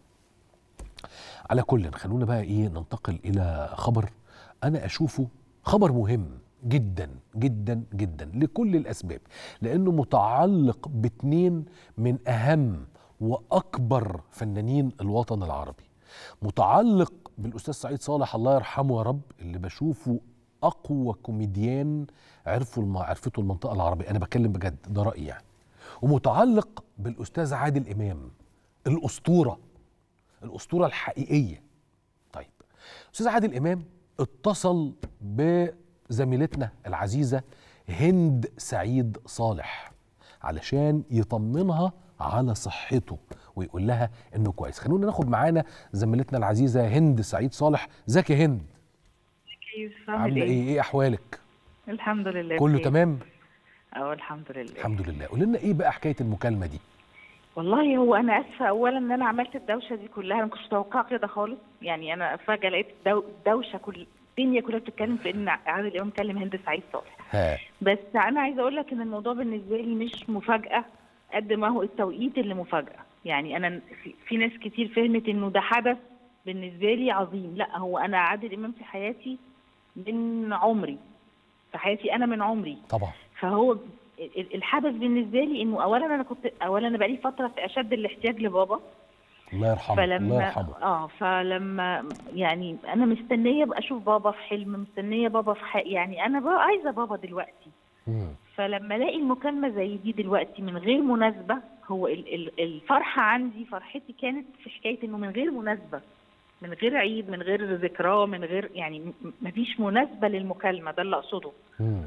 على كل خلونا بقى ايه ننتقل الى خبر انا اشوفه خبر مهم جدا جدا جدا لكل الاسباب لانه متعلق باتنين من اهم واكبر فنانين الوطن العربي متعلق بالاستاذ سعيد صالح الله يرحمه يا رب اللي بشوفه اقوى كوميديان عرفوا الم... عرفته المنطقه العربيه انا بتكلم بجد ده رايي يعني ومتعلق بالاستاذ عادل امام الاسطوره الاسطوره الحقيقيه طيب استاذ عادل امام اتصل بزميلتنا العزيزه هند سعيد صالح علشان يطمنها على صحته ويقول لها انه كويس خلونا ناخد معانا زميلتنا العزيزه هند سعيد صالح ازيك يا هند كيف عامله ايه ايه احوالك الحمد لله كله بخير. تمام اه الحمد لله الحمد لله قول لنا ايه بقى حكايه المكالمه دي والله هو انا اسفه اولا ان انا عملت الدوشه دي كلها انا ما كنتش متوقعه كده خالص يعني انا فجاه لقيت دو دوشه كل الدنيا كلها بتتكلم في ان عادل امام كلم هند سعيد صالح ها بس انا عايزه اقول لك ان الموضوع بالنسبه لي مش مفاجاه قد ما هو التوقيت اللي مفاجاه يعني انا في, في ناس كتير فهمت انه ده حدث بالنسبه لي عظيم لا هو انا عادل امام في حياتي من عمري في حياتي انا من عمري طبعا فهو ال- الحدث بالنسبه لي انه اولا انا كنت اولا انا بقالي فتره في اشد الاحتياج لبابا الله يرحمه الله يرحمه اه فلما يعني انا مستنيه ابقى اشوف بابا في حلم مستنيه بابا في حق يعني انا بقى عايزه بابا دلوقتي مم. فلما الاقي المكالمه زي دي دلوقتي من غير مناسبه هو ال- ال- الفرحه عندي فرحتي كانت في حكايه انه من غير مناسبه من غير عيد من غير ذكراه من غير يعني م- مفيش مناسبه للمكالمه ده اللي اقصده مم.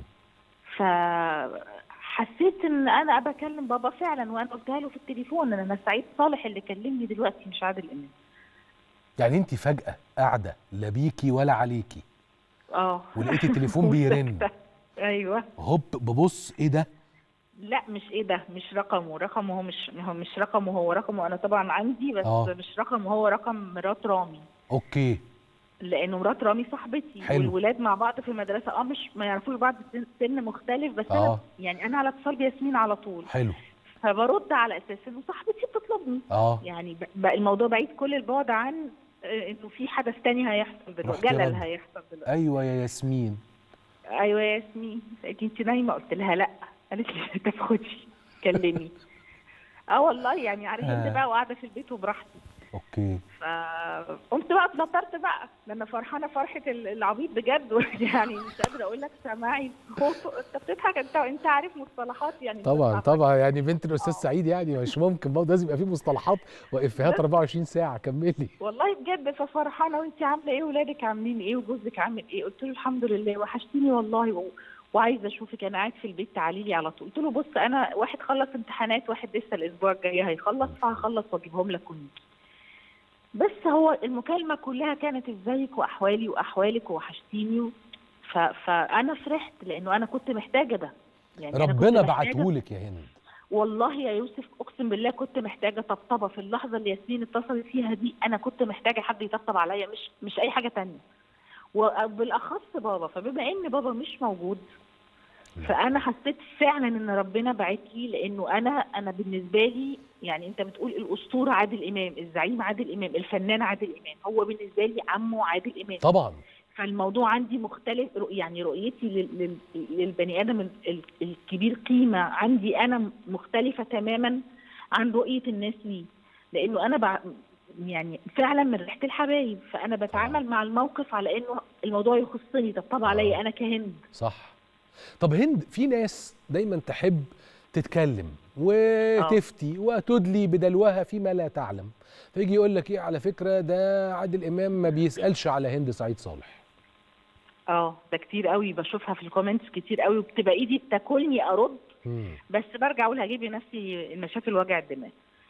فحسيت ان انا بكلم بابا فعلا وانا قلتها له في التليفون ان انا سعيد صالح اللي كلمني دلوقتي مش عادل امام يعني انت فجاه قاعده لا بيكي ولا عليكي اه ولقيتي التليفون بيرن وسكتة. ايوه هوب ببص ايه ده لا مش ايه ده مش رقمه رقمه هو مش هو مش رقمه هو رقمه انا طبعا عندي بس آه. مش رقمه هو رقم مرات رامي اوكي لانه مرات رامي صاحبتي حلو. والولاد مع بعض في المدرسه اه مش ما يعرفوش بعض سن- سن مختلف بس آه. انا يعني انا على اتصال بياسمين على طول حلو فبرد على اساس انه صاحبتي بتطلبني اه يعني ب- بقى الموضوع بعيد كل البعد عن آه، انه في حدث تاني هيحصل دلوقتي رحت جدل رد. هيحصل دلوقتي ايوه يا ياسمين ايوه يا ياسمين قالت لي انت نايمه قلت لها لا قالت لي طب خدي كلمي اه والله يعني على آه. هند بقى وقاعده في البيت وبراحتي اوكي فقمت بقى اتنطرت بقى لان فرحانه فرحه ال- العبيط بجد يعني مش قادره اقول لك سماعي صوت انت بتضحك انت انت عارف مصطلحات يعني طبعا طبعا يعني بنت الاستاذ سعيد يعني مش ممكن برضه لازم يبقى في مصطلحات وافيهات 24 ساعه كملي والله بجد ففرحانه وانت عامله ايه ولادك عاملين ايه وجوزك عامل ايه قلت له الحمد لله وحشتيني والله و... وعايزه اشوفك انا قاعد في البيت تعالي لي على طول قلت له بص انا واحد خلص امتحانات واحد لسه الاسبوع الجاي هيخلص فهخلص واجيبهم لك ونيجي بس هو المكالمه كلها كانت ازيك واحوالي واحوالك وحشتيني و... ف... فانا فرحت لانه انا كنت محتاجه ده يعني أنا كنت ربنا محتاجة- بعتهولك يا هند والله يا يوسف اقسم بالله كنت محتاجه طبطبه في اللحظه اللي ياسمين اتصلت فيها دي انا كنت محتاجه حد يطبطب عليا مش مش اي حاجه تانية وبالاخص بابا فبما ان بابا مش موجود فانا حسيت فعلا ان ربنا بعت لي لانه انا انا بالنسبه لي يعني انت بتقول الاسطوره عادل امام الزعيم عادل امام الفنان عادل امام هو بالنسبه لي عمه عادل امام طبعا فالموضوع عندي مختلف رؤ- يعني رؤيتي لل- لل- للبني ادم ال- ال- الكبير قيمه عندي انا مختلفه تماما عن رؤيه الناس ليه لانه انا بع... يعني فعلا من ريحه الحبايب فانا بتعامل مع الموقف على انه الموضوع يخصني طبطب عليا انا كهند صح طب هند في ناس دايما تحب تتكلم وتفتي وتدلي بدلوها فيما لا تعلم فيجي يقول لك ايه على فكره ده عادل امام ما بيسالش على هند سعيد صالح اه ده كتير قوي بشوفها في الكومنتس كتير قوي وبتبقى ايدي بتاكلني ارد بس برجع اقول هجيب لنفسي مشاكل وجع الدماغ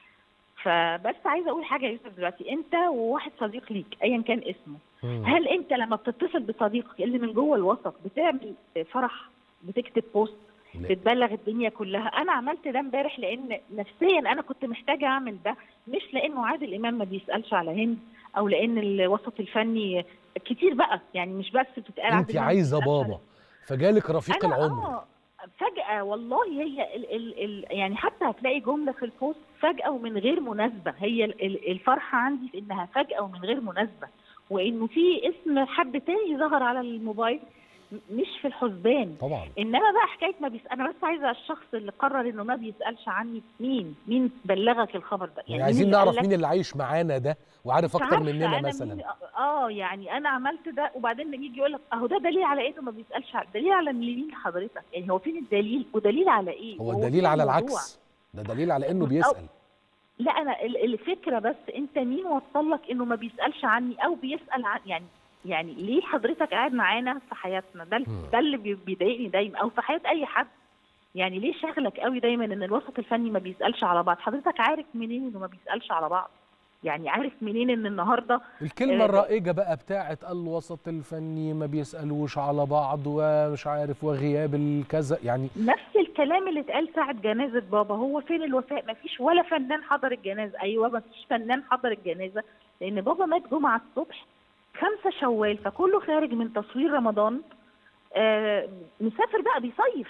فبس عايزه اقول حاجه يا يوسف دلوقتي انت وواحد صديق ليك ايا كان اسمه هل انت لما بتتصل بصديقك اللي من جوه الوسط بتعمل فرح بتكتب بوست بتبلغ الدنيا كلها انا عملت ده امبارح لان نفسيا انا كنت محتاجه اعمل ده مش لانه عادل امام ما بيسالش على هند او لان الوسط الفني كتير بقى يعني مش بس بتتقال انت عادل إمام عايزه بيسألش على بابا فجالك رفيق أنا العمر آه فجأة والله هي ال ال ال يعني حتى هتلاقي جملة في البوست فجأة ومن غير مناسبة هي ال ال الفرحة عندي في إنها فجأة ومن غير مناسبة وإنه في اسم حد تاني ظهر على الموبايل م- مش في الحسبان طبعا انما بقى حكايه ما بيسأل انا بس عايزه الشخص اللي قرر انه ما بيسالش عني مين مين بلغك الخبر ده يعني عايزين اللي نعرف قال لك- مين اللي عايش معانا ده وعارف مش اكتر عارفة مننا أنا مثلا مين- اه يعني انا عملت ده وبعدين يجي يقول لك اهو ده دليل على انه ما بيسالش على دليل على مين حضرتك يعني هو فين الدليل ودليل على ايه هو وهو الدليل فين على الموضوع؟ العكس ده دليل على انه أو- بيسال لا انا ال- الفكره بس انت مين وصل لك انه ما بيسالش عني او بيسال عن يعني يعني ليه حضرتك قاعد معانا في حياتنا ده ده اللي بي- بيضايقني دايما او في حياه اي حد يعني ليه شغلك قوي دايما ان الوسط الفني ما بيسالش على بعض حضرتك عارف منين انه ما بيسالش على بعض يعني عارف منين ان النهارده الكلمة آه، الرائجة بقى بتاعت الوسط الفني ما بيسألوش على بعض ومش عارف وغياب الكذا يعني نفس الكلام اللي اتقال ساعة جنازة بابا هو فين الوفاء ما فيش ولا فنان حضر الجنازة أيوة ما فيش فنان حضر الجنازة لأن بابا مات جمعة الصبح خمسة شوال فكله خارج من تصوير رمضان آه مسافر بقى بيصيف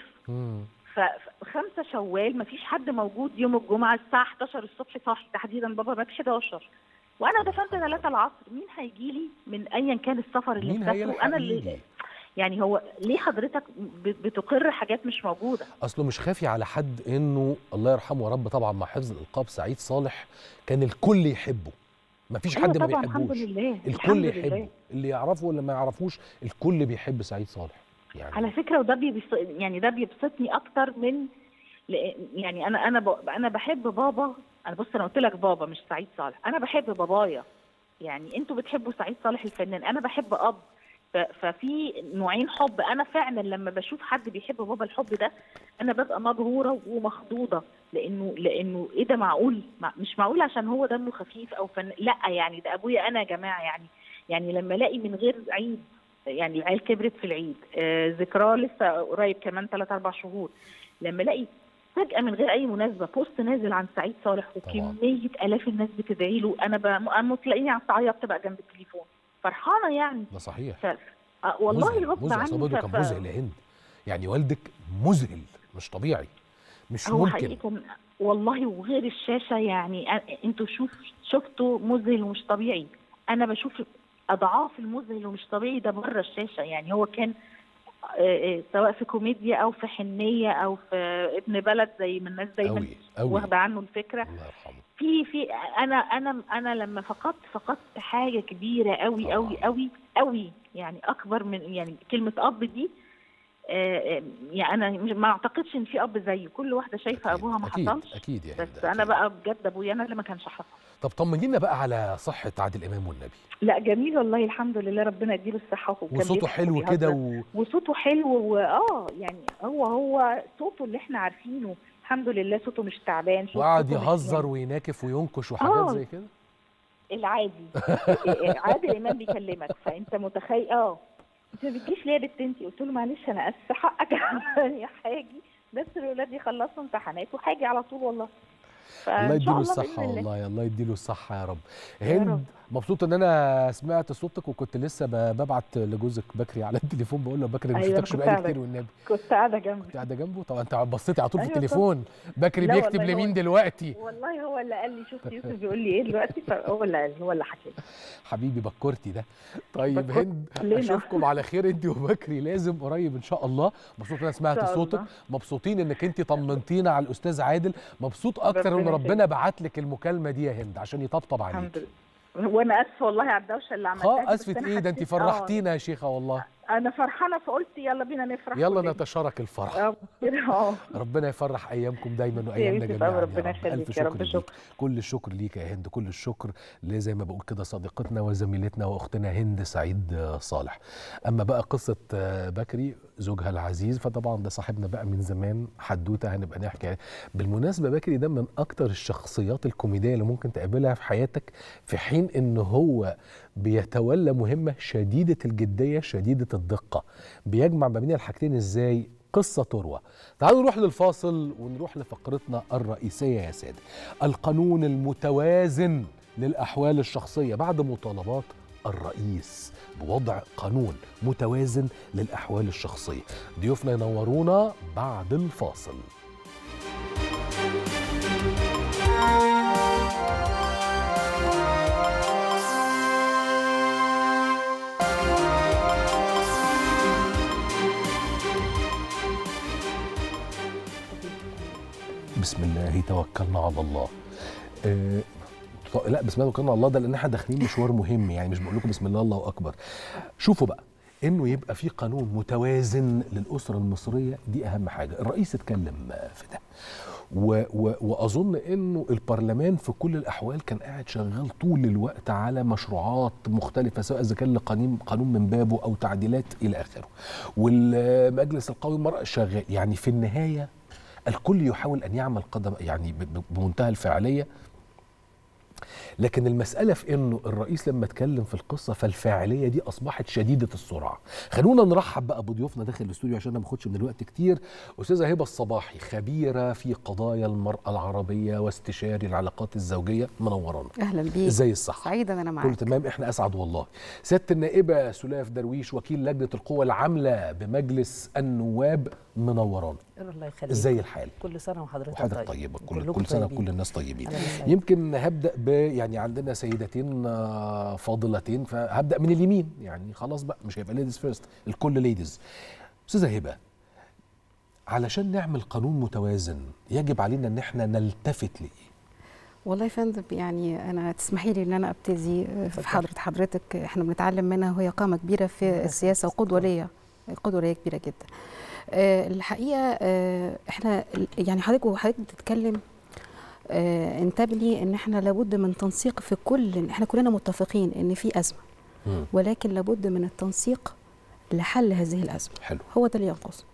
فخمسة شوال ما فيش حد موجود يوم الجمعة الساعة 11 الصبح صاحي تحديدا بابا مات 11 وانا دفنت 3 العصر مين هيجي لي من ايا كان السفر اللي مين مسافره هيلحق انا اللي يجي؟ يعني هو ليه حضرتك ب- بتقر حاجات مش موجوده اصله مش خافي على حد انه الله يرحمه يا رب طبعا مع حفظ الالقاب سعيد صالح كان الكل يحبه ما فيش أيوة حد ما طبعاً، الحمد بيحبوش لله، الكل الحمد يحبه لله. اللي يعرفه واللي ما يعرفوش الكل بيحب سعيد صالح يعني على فكره وده بيبص... يعني ده بيبسطني اكتر من لأ- يعني انا انا ب... انا بحب بابا انا بص انا قلت لك بابا مش سعيد صالح انا بحب بابايا يعني انتوا بتحبوا سعيد صالح الفنان انا بحب اب ف... ففي نوعين حب انا فعلا لما بشوف حد بيحب بابا الحب ده انا ببقى مبهوره ومخضوضه لانه لانه ايه ده معقول مع... مش معقول عشان هو دمه خفيف او فن لا يعني ده ابويا انا يا جماعه يعني يعني لما الاقي من غير عيد يعني العيال كبرت في العيد آه ذكراه لسه قريب كمان 3 4 شهور لما الاقي فجأة من غير أي مناسبة بوست نازل عن سعيد صالح وكمية آلاف الناس بتدعي له أنا ب... أنا تلاقيني عيطت بقى جنب التليفون فرحانة يعني ده صحيح ف... آه والله مذهل غصب مذهل عني صباده ف... كان مذهل يا هند يعني والدك مذهل مش طبيعي مش هو ممكن حقيقة والله وغير الشاشة يعني أ- انتوا شوف شفتوا مذهل ومش طبيعي انا بشوف اضعاف المذهل ومش طبيعي ده بره الشاشة يعني هو كان آه، آه، سواء في كوميديا او في حنية او في ابن بلد زي ما الناس دايما أوي، أوي. واخدة عنه الفكرة الله يرحمه في في انا انا انا لما فقدت فقدت حاجه كبيره قوي قوي قوي قوي يعني اكبر من يعني كلمه اب دي آه، آه، يعني انا مش- ما اعتقدش ان في اب زيه كل واحده شايفه ابوها ما أكيد حصلش أكيد يعني بس انا بقى بجد ابويا انا اللي ما كانش حصل طب طمنينا بقى على صحة عادل إمام والنبي لا جميل والله الحمد لله ربنا يديله الصحه وكان وصوته بيضحك حلو كده وبيهزر. و... وصوته حلو واه يعني هو هو صوته اللي احنا عارفينه الحمد لله صوته مش تعبان صوته وقعد مش- يهزر ويناكف وينكش وحاجات آه. زي كده العادي عادل امام بيكلمك فانت متخيل اه انت ما بتجيش ليه يا بنت انت قلت له معلش انا اسفه حقك يا حاجي بس الاولاد يخلصوا امتحانات وحاجي على طول والله الله فإن شاء يديله بإذن الصحة الله. والله الله يديله الصحة يا رب يا هند رب. مبسوط ان انا سمعت صوتك وكنت لسه ب- ببعت لجوزك بكري على التليفون بقول له بكري ما أيوة، شفتكش كنت بقالي قاعدة- كتير والنبي كنت قاعده جنبي كنت قاعده جنبه طب انت بصيتي على طول في أيوة التليفون بكري لا بيكتب والله هو- لمين دلوقتي والله هو اللي قال لي شفت يوسف بيقول لي ايه دلوقتي فهو اللي قال هو اللي حكى لي حبيبي بكرتي ده طيب بكرت هند كلنا. اشوفكم على خير انت وبكري لازم قريب ان شاء الله مبسوط ان انا سمعت إن شاء صوتك الله. مبسوطين انك انت طمنتينا على الاستاذ عادل مبسوط اكتر ان ربنا ربنا بعت لك المكالمه دي يا هند عشان يطبطب عليك الحمد لله وانا اسفه والله على الدوشه اللي عملتها اه دي، بس اسفه أنا ايه ده انت حسيت- فرحتينا يا شيخه والله آه، انا فرحانه فقلت يلا بينا نفرح يلا كلنا. نتشارك الفرح اه كده اه ربنا يفرح ايامكم دايما وايامنا يوسف، جميعا يا ربنا رب يخليك الف يا شكر رب، ليك شكر. كل الشكر ليك يا هند كل الشكر لزي ما بقول كده صديقتنا وزميلتنا واختنا هند سعيد آه، صالح اما بقى قصه آه، بكري زوجها العزيز فطبعا ده صاحبنا بقى من زمان حدوته هنبقى نحكي عليه. بالمناسبه بكري ده من اكتر الشخصيات الكوميديه اللي ممكن تقابلها في حياتك في حين ان هو بيتولى مهمه شديده الجديه شديده الدقه بيجمع ما بين الحاجتين ازاي قصة تروى تعالوا نروح للفاصل ونروح لفقرتنا الرئيسية يا سادة القانون المتوازن للأحوال الشخصية بعد مطالبات الرئيس بوضع قانون متوازن للأحوال الشخصية ضيوفنا ينورونا بعد الفاصل بسم الله توكلنا على الله آه ط- لا بسم الله توكلنا على الله ده لان احنا داخلين مشوار مهم يعني مش بقول لكم بسم الله الله اكبر شوفوا بقى انه يبقى في قانون متوازن للاسره المصريه دي اهم حاجه الرئيس اتكلم آه، في ده و و واظن انه البرلمان في كل الاحوال كان قاعد شغال طول الوقت على مشروعات مختلفه سواء اذا كان لقانون قانون من بابه او تعديلات الى اخره والمجلس القومي للمراه شغال يعني في النهايه الكل يحاول ان يعمل قدم يعني ب- ب- بمنتهى الفاعليه لكن المسألة في انه الرئيس لما اتكلم في القصة فالفاعلية دي اصبحت شديدة السرعة. خلونا نرحب بقى بضيوفنا داخل الاستوديو عشان ما ناخدش من الوقت كتير. استاذة هبة الصباحي خبيرة في قضايا المرأة العربية واستشاري العلاقات الزوجية منورانا. اهلا بيك ازاي الصحة؟ سعيده ان انا كله معاك تمام احنا اسعد والله. سيادة النائبة سلاف درويش وكيل لجنة القوى العاملة بمجلس النواب منورانا. الله يخليك ازاي الحال؟ كل سنه وحضرتك وحضرتك طيب طيبة كل, كلكم كل سنة طيبين. وكل الناس طيبين أهلا وسهلا. يمكن هبدأ ب يعني عندنا سيدتين آه، فاضلتين فهبدأ من اليمين يعني خلاص بقى مش هيبقى ليديز فيرست الكل ليديز أستاذة هبة علشان نعمل قانون متوازن يجب علينا ان احنا نلتفت لإيه والله يا فندم يعني انا تسمحي لي ان انا ابتدي في حضره حضرتك احنا بنتعلم منها وهي قامه كبيره في السياسه وقدوه ليا قدوه ليا كبيره جدا آه، الحقيقه آه، احنا يعني حضرتك وحضرتك بتتكلم آه، انتبه لي ان احنا لابد من تنسيق في كل احنا كلنا متفقين ان في ازمه ولكن لابد من التنسيق لحل هذه الازمه حلو هو ده اللي ينقص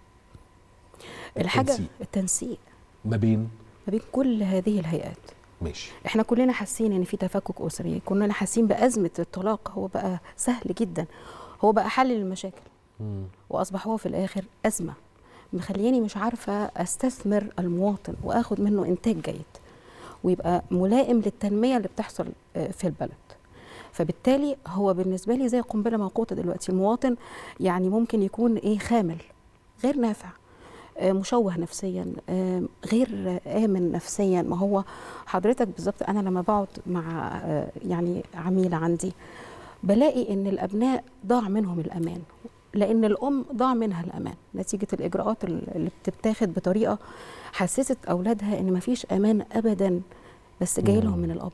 الحاجه التنسيق. التنسيق ما بين ما بين كل هذه الهيئات ماشي احنا كلنا حاسين ان في تفكك اسري كلنا حاسين بازمه الطلاق هو بقى سهل جدا هو بقى حل للمشاكل مم. واصبح هو في الاخر ازمه مخلياني مش عارفه استثمر المواطن واخد منه انتاج جيد ويبقى ملائم للتنميه اللي بتحصل آه، في البلد فبالتالي هو بالنسبه لي زي قنبله موقوته دلوقتي المواطن يعني ممكن يكون ايه خامل غير نافع آه، مشوه نفسيا آه، غير امن نفسيا ما هو حضرتك بالظبط انا لما بقعد مع آه، يعني عميله عندي بلاقي ان الابناء ضاع منهم الامان لان الام ضاع منها الامان نتيجه الاجراءات اللي بتتاخد بطريقه حسست اولادها ان مفيش امان ابدا بس جاي لهم من الاب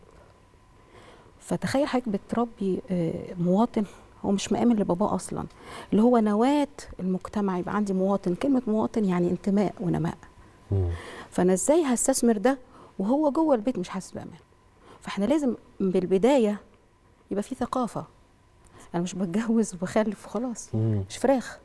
فتخيل حضرتك بتربي آه، مواطن هو مش مآمن لباباه اصلا اللي هو نواه المجتمع يبقى عندي مواطن كلمه مواطن يعني انتماء ونماء فانا ازاي هستثمر ده وهو جوه البيت مش حاسس بامان فاحنا لازم بالبدايه يبقى في ثقافه انا مش بتجوز وبخلف وخلاص مش فراخ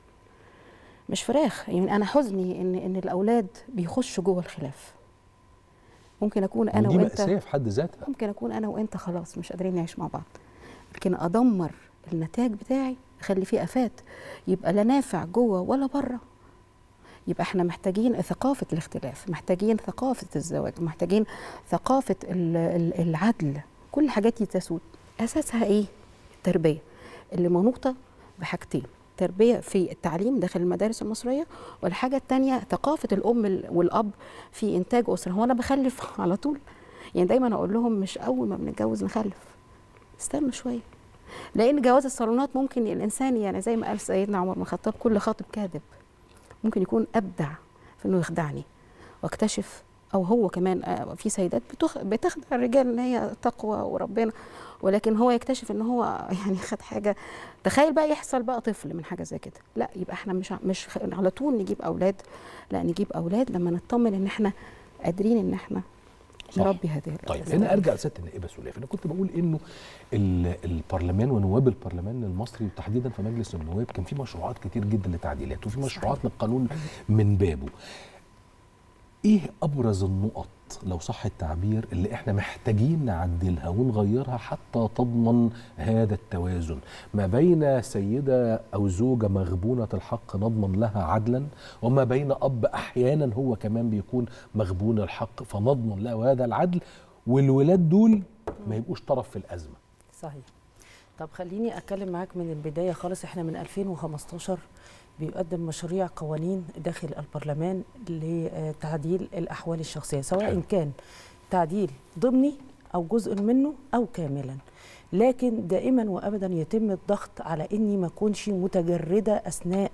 مش فراخ يعني انا حزني ان ان الاولاد بيخشوا جوه الخلاف ممكن اكون انا ودي وانت مأساة في حد ذاتها ممكن اكون انا وانت خلاص مش قادرين نعيش مع بعض لكن ادمر النتاج بتاعي اخلي فيه افات يبقى لا نافع جوه ولا بره يبقى احنا محتاجين ثقافه الاختلاف محتاجين ثقافه الزواج محتاجين ثقافه ال- ال- العدل كل الحاجات دي تسود اساسها ايه التربيه اللي منوطه بحاجتين تربيه في التعليم داخل المدارس المصريه والحاجه الثانيه ثقافه الام ال- والاب في انتاج اسره هو انا بخلف على طول يعني دايما اقول لهم مش اول ما بنتجوز نخلف استنوا شويه لان جواز الصالونات ممكن الانسان يعني زي ما قال سيدنا عمر بن الخطاب كل خاطب كاذب ممكن يكون ابدع في انه يخدعني واكتشف او هو كمان آه، في سيدات بتخ... بتخدع الرجال ان هي تقوى وربنا ولكن هو يكتشف ان هو يعني خد حاجه تخيل بقى يحصل بقى طفل من حاجه زي كده لا يبقى احنا مش ع- مش خ- على طول نجيب اولاد لا نجيب اولاد لما نطمن ان احنا قادرين ان احنا نربي هذه طيب الأولاد. هنا ارجع لسياده النائبه سلاف انا كنت بقول انه ال- البرلمان ونواب البرلمان المصري وتحديدا في مجلس النواب كان في مشروعات كتير جدا لتعديلات وفي مشروعات للقانون من بابه ايه ابرز النقط لو صح التعبير اللي احنا محتاجين نعدلها ونغيرها حتى تضمن هذا التوازن ما بين سيده او زوجه مغبونه الحق نضمن لها عدلا وما بين اب احيانا هو كمان بيكون مغبون الحق فنضمن له هذا العدل والولاد دول ما يبقوش طرف في الازمه صحيح طب خليني اتكلم معاك من البدايه خالص احنا من 2015 بيقدم مشاريع قوانين داخل البرلمان لتعديل الاحوال الشخصيه سواء حلو. كان تعديل ضمني او جزء منه او كاملا لكن دائما وابدا يتم الضغط على اني ما اكونش متجرده اثناء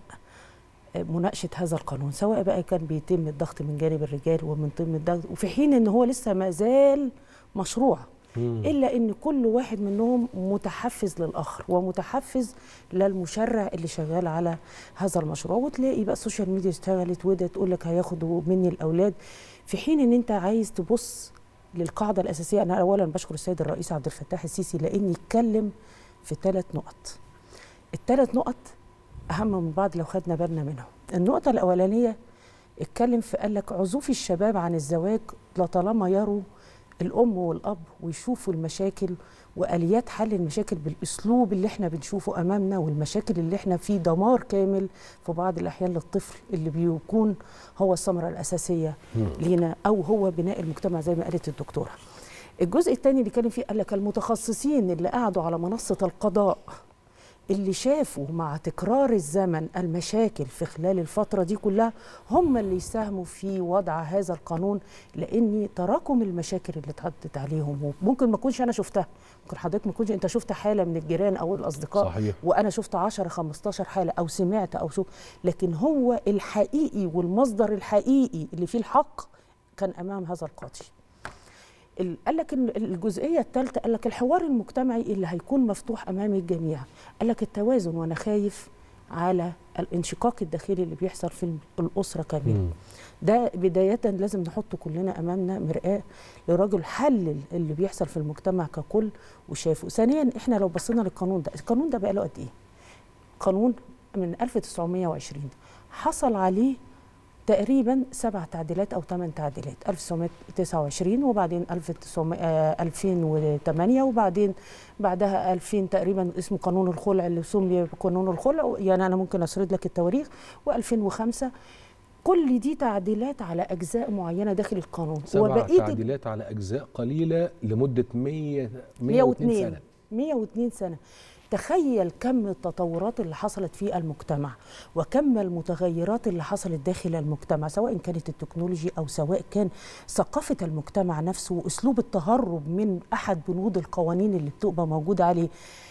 مناقشه هذا القانون سواء بقى كان بيتم الضغط من جانب الرجال ومن ضمن الضغط وفي حين ان هو لسه ما زال مشروع الا ان كل واحد منهم متحفز للاخر ومتحفز للمشرع اللي شغال على هذا المشروع وتلاقي بقى السوشيال ميديا اشتغلت وده تقول لك هياخدوا مني الاولاد في حين ان انت عايز تبص للقاعده الاساسيه انا اولا بشكر السيد الرئيس عبد الفتاح السيسي لاني اتكلم في ثلاث نقط الثلاث نقط اهم من بعض لو خدنا بالنا منهم النقطه الاولانيه اتكلم في قال لك عزوف الشباب عن الزواج لطالما يروا الام والاب ويشوفوا المشاكل واليات حل المشاكل بالاسلوب اللي احنا بنشوفه امامنا والمشاكل اللي احنا فيه دمار كامل في بعض الاحيان للطفل اللي بيكون هو الثمره الاساسيه لينا او هو بناء المجتمع زي ما قالت الدكتوره. الجزء الثاني اللي كان فيه قال لك المتخصصين اللي قعدوا على منصه القضاء اللي شافوا مع تكرار الزمن المشاكل في خلال الفترة دي كلها هم اللي يساهموا في وضع هذا القانون لأن تراكم المشاكل اللي اتعدت عليهم وممكن ما اكونش أنا شفتها ممكن حضرتك ما تكونش أنت شفت حالة من الجيران أو الأصدقاء صحيح. وأنا شفت 10 15 حالة أو سمعت أو شو لكن هو الحقيقي والمصدر الحقيقي اللي فيه الحق كان أمام هذا القاضي ال- قال لك إن الجزئيه الثالثه قال لك الحوار المجتمعي اللي هيكون مفتوح امام الجميع قال لك التوازن وانا خايف على الانشقاق الداخلي اللي بيحصل في الاسره كامله ده بدايه لازم نحط كلنا امامنا مرآه لرجل حلل اللي بيحصل في المجتمع ككل وشافه ثانيا احنا لو بصينا للقانون ده القانون ده بقى له قد ايه قانون من 1920 حصل عليه تقريبا سبع تعديلات او ثمان تعديلات 1929 وبعدين 1900 آه، 2008 وبعدين بعدها 2000 تقريبا اسمه قانون الخلع اللي سمي بقانون الخلع يعني انا ممكن اسرد لك التواريخ و2005 كل دي تعديلات على اجزاء معينه داخل القانون سبع تعديلات على اجزاء قليله لمده 100 102 102 سنه 102 سنه تخيل كم التطورات اللي حصلت في المجتمع وكم المتغيرات اللي حصلت داخل المجتمع سواء كانت التكنولوجي او سواء كان ثقافه المجتمع نفسه واسلوب التهرب من احد بنود القوانين اللي بتبقى موجوده عليه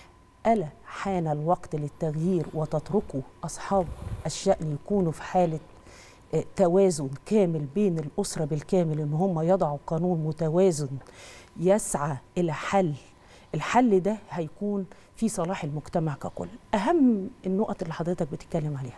ألا حان الوقت للتغيير وتتركوا أصحاب الشأن يكونوا في حالة آه، توازن كامل بين الأسرة بالكامل إن هم يضعوا قانون متوازن يسعى إلى حل الحل ده هيكون في صلاح المجتمع ككل أهم النقط اللي حضرتك بتتكلم عليها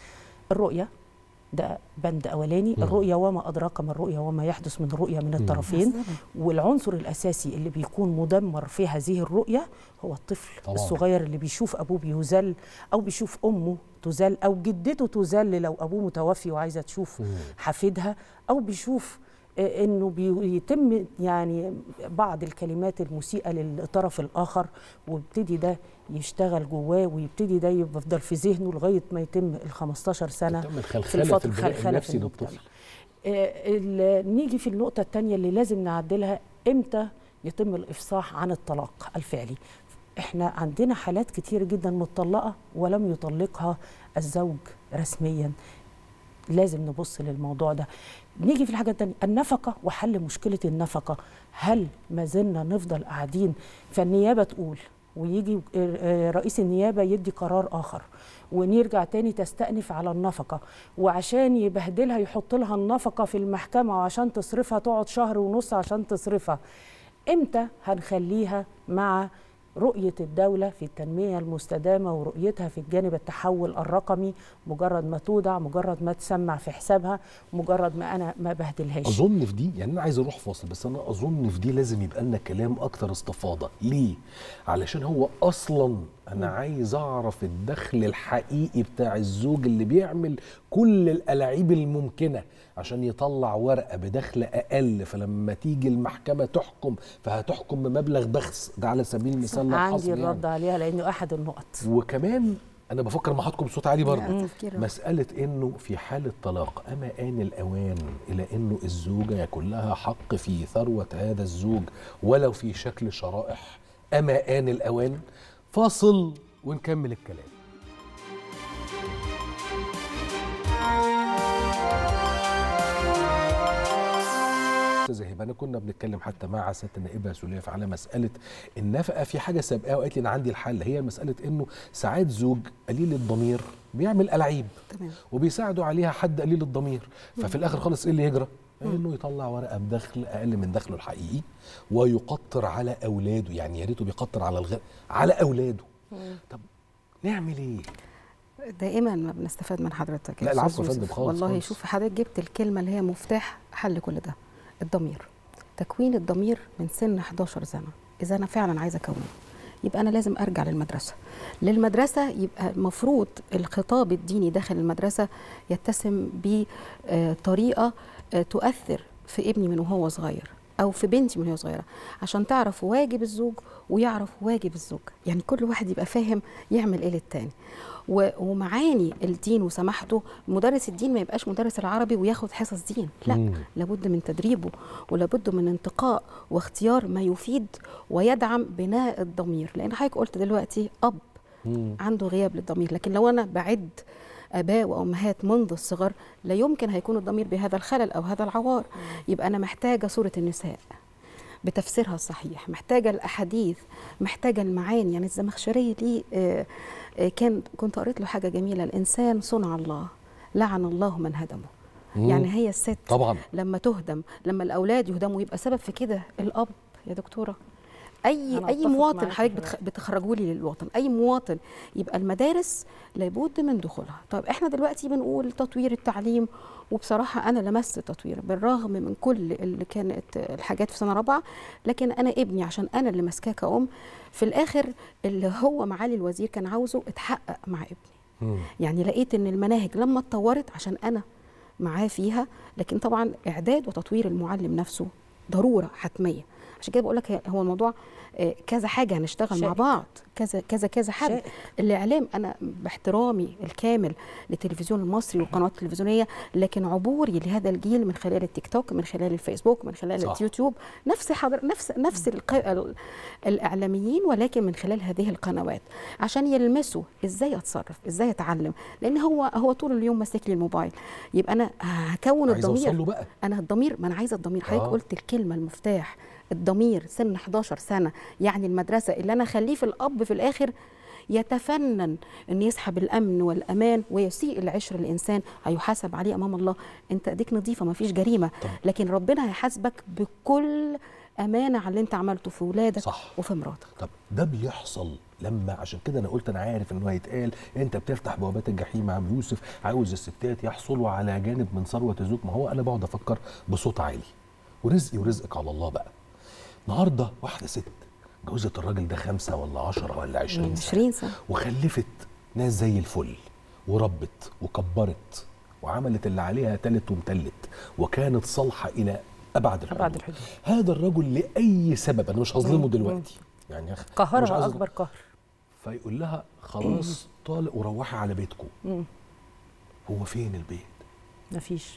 الرؤية ده بند أولاني مم. الرؤية وما أدراك ما الرؤية وما يحدث من الرؤية من الطرفين مثلاً. والعنصر الأساسي اللي بيكون مدمر في هذه الرؤية هو الطفل طبعاً. الصغير اللي بيشوف أبوه بيذل أو بيشوف أمه تذل أو جدته تذل لو أبوه متوفي وعايزة تشوف حفيدها أو بيشوف آه، انه بيتم يعني بعض الكلمات المسيئه للطرف الاخر ويبتدي ده يشتغل جواه ويبتدي ده يفضل في ذهنه لغايه ما يتم ال 15 سنه تم الخلخله في البناء النفسي للطفل آه، ال- نيجي في النقطة الثانية اللي لازم نعدلها امتى يتم الإفصاح عن الطلاق الفعلي احنا عندنا حالات كتير جدا متطلقة ولم يطلقها الزوج رسميا لازم نبص للموضوع ده نيجي في الحاجة التانية النفقة وحل مشكلة النفقة هل ما زلنا نفضل قاعدين فالنيابة تقول ويجي آه، آه، رئيس النيابة يدي قرار آخر ونرجع تاني تستأنف على النفقة وعشان يبهدلها يحط لها النفقة في المحكمة وعشان تصرفها تقعد شهر ونص عشان تصرفها امتى هنخليها مع رؤية الدولة في التنمية المستدامة ورؤيتها في الجانب التحول الرقمي مجرد ما تودع مجرد ما تسمع في حسابها مجرد ما أنا ما بهدلهاش اظن في دي يعني انا عايز اروح فاصل بس انا اظن في دي لازم يبقى لنا كلام اكتر استفاضه ليه علشان هو اصلا انا عايز اعرف الدخل الحقيقي بتاع الزوج اللي بيعمل كل الالاعيب الممكنه عشان يطلع ورقه بدخل اقل فلما تيجي المحكمه تحكم فهتحكم بمبلغ بخس ده على سبيل المثال لو عندي حصل يعني. الرد عليها لأنه أحد النقط وكمان انا بفكر مع حضراتكم بصوت عالي برضه لا، تفكير. مساله انه في حاله طلاق اما ان الاوان الى انه الزوجه يكون لها حق في ثروه هذا الزوج ولو في شكل شرائح اما ان الاوان فاصل ونكمل الكلام استاذه هبه كنا بنتكلم حتى مع سياده النائبه سليف على مساله النفقه في حاجه سابقاها وقالت لي انا عندي الحل هي مساله انه ساعات زوج قليل الضمير بيعمل العيب تمام وبيساعدوا عليها حد قليل الضمير ففي مم. الاخر خالص ايه اللي يجرى؟ مم. انه يطلع ورقه بدخل اقل من دخله الحقيقي ويقطر على اولاده يعني يا ريته بيقطر على الغير على اولاده طب نعمل ايه؟ دائما ما بنستفاد من حضرتك يا لا، أستاذ العفو يا يوسف. فندم، خالص، والله خالص. شوف حضرتك جبت الكلمه اللي هي مفتاح حل كل ده الضمير تكوين الضمير من سن 11 سنه اذا انا فعلا عايزه اكونه يبقى انا لازم ارجع للمدرسه للمدرسه يبقى المفروض الخطاب الديني داخل المدرسه يتسم بطريقه تؤثر في ابني من وهو صغير او في بنتي من وهي صغيره عشان تعرف واجب الزوج ويعرف واجب الزوج يعني كل واحد يبقى فاهم يعمل ايه للتاني و- ومعاني الدين وسماحته مدرس الدين ما يبقاش مدرس العربي وياخد حصص دين لا مم. لابد من تدريبه ولابد من انتقاء واختيار ما يفيد ويدعم بناء الضمير لان حضرتك قلت دلوقتي اب عنده غياب للضمير لكن لو انا بعد اباء وامهات منذ الصغر لا يمكن هيكون الضمير بهذا الخلل او هذا العوار يبقى انا محتاجه سوره النساء بتفسيرها الصحيح محتاجه الاحاديث محتاجه المعاني يعني الزمخشري ليه آه، آه، كان كنت قريت له حاجه جميله الانسان صنع الله لعن الله من هدمه مم. يعني هي الست طبعا لما تهدم لما الاولاد يهدموا يبقى سبب في كده الاب يا دكتوره اي أنا اي أتفق مواطن معاكي حضرتك في بتخ... بتخرجوا لي للوطن اي مواطن يبقى المدارس لابد من دخولها طيب احنا دلوقتي بنقول تطوير التعليم وبصراحه انا لمست تطوير بالرغم من كل اللي كانت الحاجات في سنه رابعه لكن انا ابني عشان انا اللي ماسكاه كأم في الاخر اللي هو معالي الوزير كان عاوزه اتحقق مع ابني يعني لقيت ان المناهج لما اتطورت عشان انا معاه فيها لكن طبعا اعداد وتطوير المعلم نفسه ضروره حتميه عشان كده بقول لك هو الموضوع آه، كذا حاجه هنشتغل مع شائك. بعض كذا كذا كذا حد شائك. الاعلام انا باحترامي الكامل للتلفزيون المصري والقنوات التلفزيونيه لكن عبوري لهذا الجيل من خلال التيك توك من خلال الفيسبوك من خلال صح. اليوتيوب نفس حضر نفس نفس الق... ال- الاعلاميين ولكن من خلال هذه القنوات عشان يلمسوا ازاي اتصرف ازاي اتعلم لان هو هو طول اليوم ماسك لي الموبايل يبقى انا هكون عايز الضمير أوصل له بقى. انا الضمير ما انا عايزه الضمير حضرتك آه. قلت الكلمه المفتاح الضمير سن 11 سنه يعني المدرسه اللي انا اخليه في الاب في الاخر يتفنن ان يسحب الامن والامان ويسيء العشر الانسان هيحاسب عليه امام الله انت ايديك نظيفه ما فيش جريمه لكن ربنا هيحاسبك بكل امانه على اللي انت عملته في ولادك صح. وفي مراتك طب ده بيحصل لما عشان كده انا قلت انا عارف انه هيتقال انت بتفتح بوابات الجحيم يا عم يوسف عاوز الستات يحصلوا على جانب من ثروه الزوج ما هو انا بقعد افكر بصوت عالي ورزقي ورزقك على الله بقى النهارده واحده ست جوزت الراجل ده خمسة ولا عشرة ولا عشرين سنة 20 سنه وخلفت ناس زي الفل وربت وكبرت وعملت اللي عليها تلت ومتلت وكانت صالحة إلى أبعد الحدود, أبعد الحدود. هذا الرجل لأي سبب أنا مش هظلمه مم. دلوقتي يعني يا أخي مش قهرها عايز- اكبر قهر فيقول لها خلاص طالق وروحي على بيتكم مم. هو فين البيت مفيش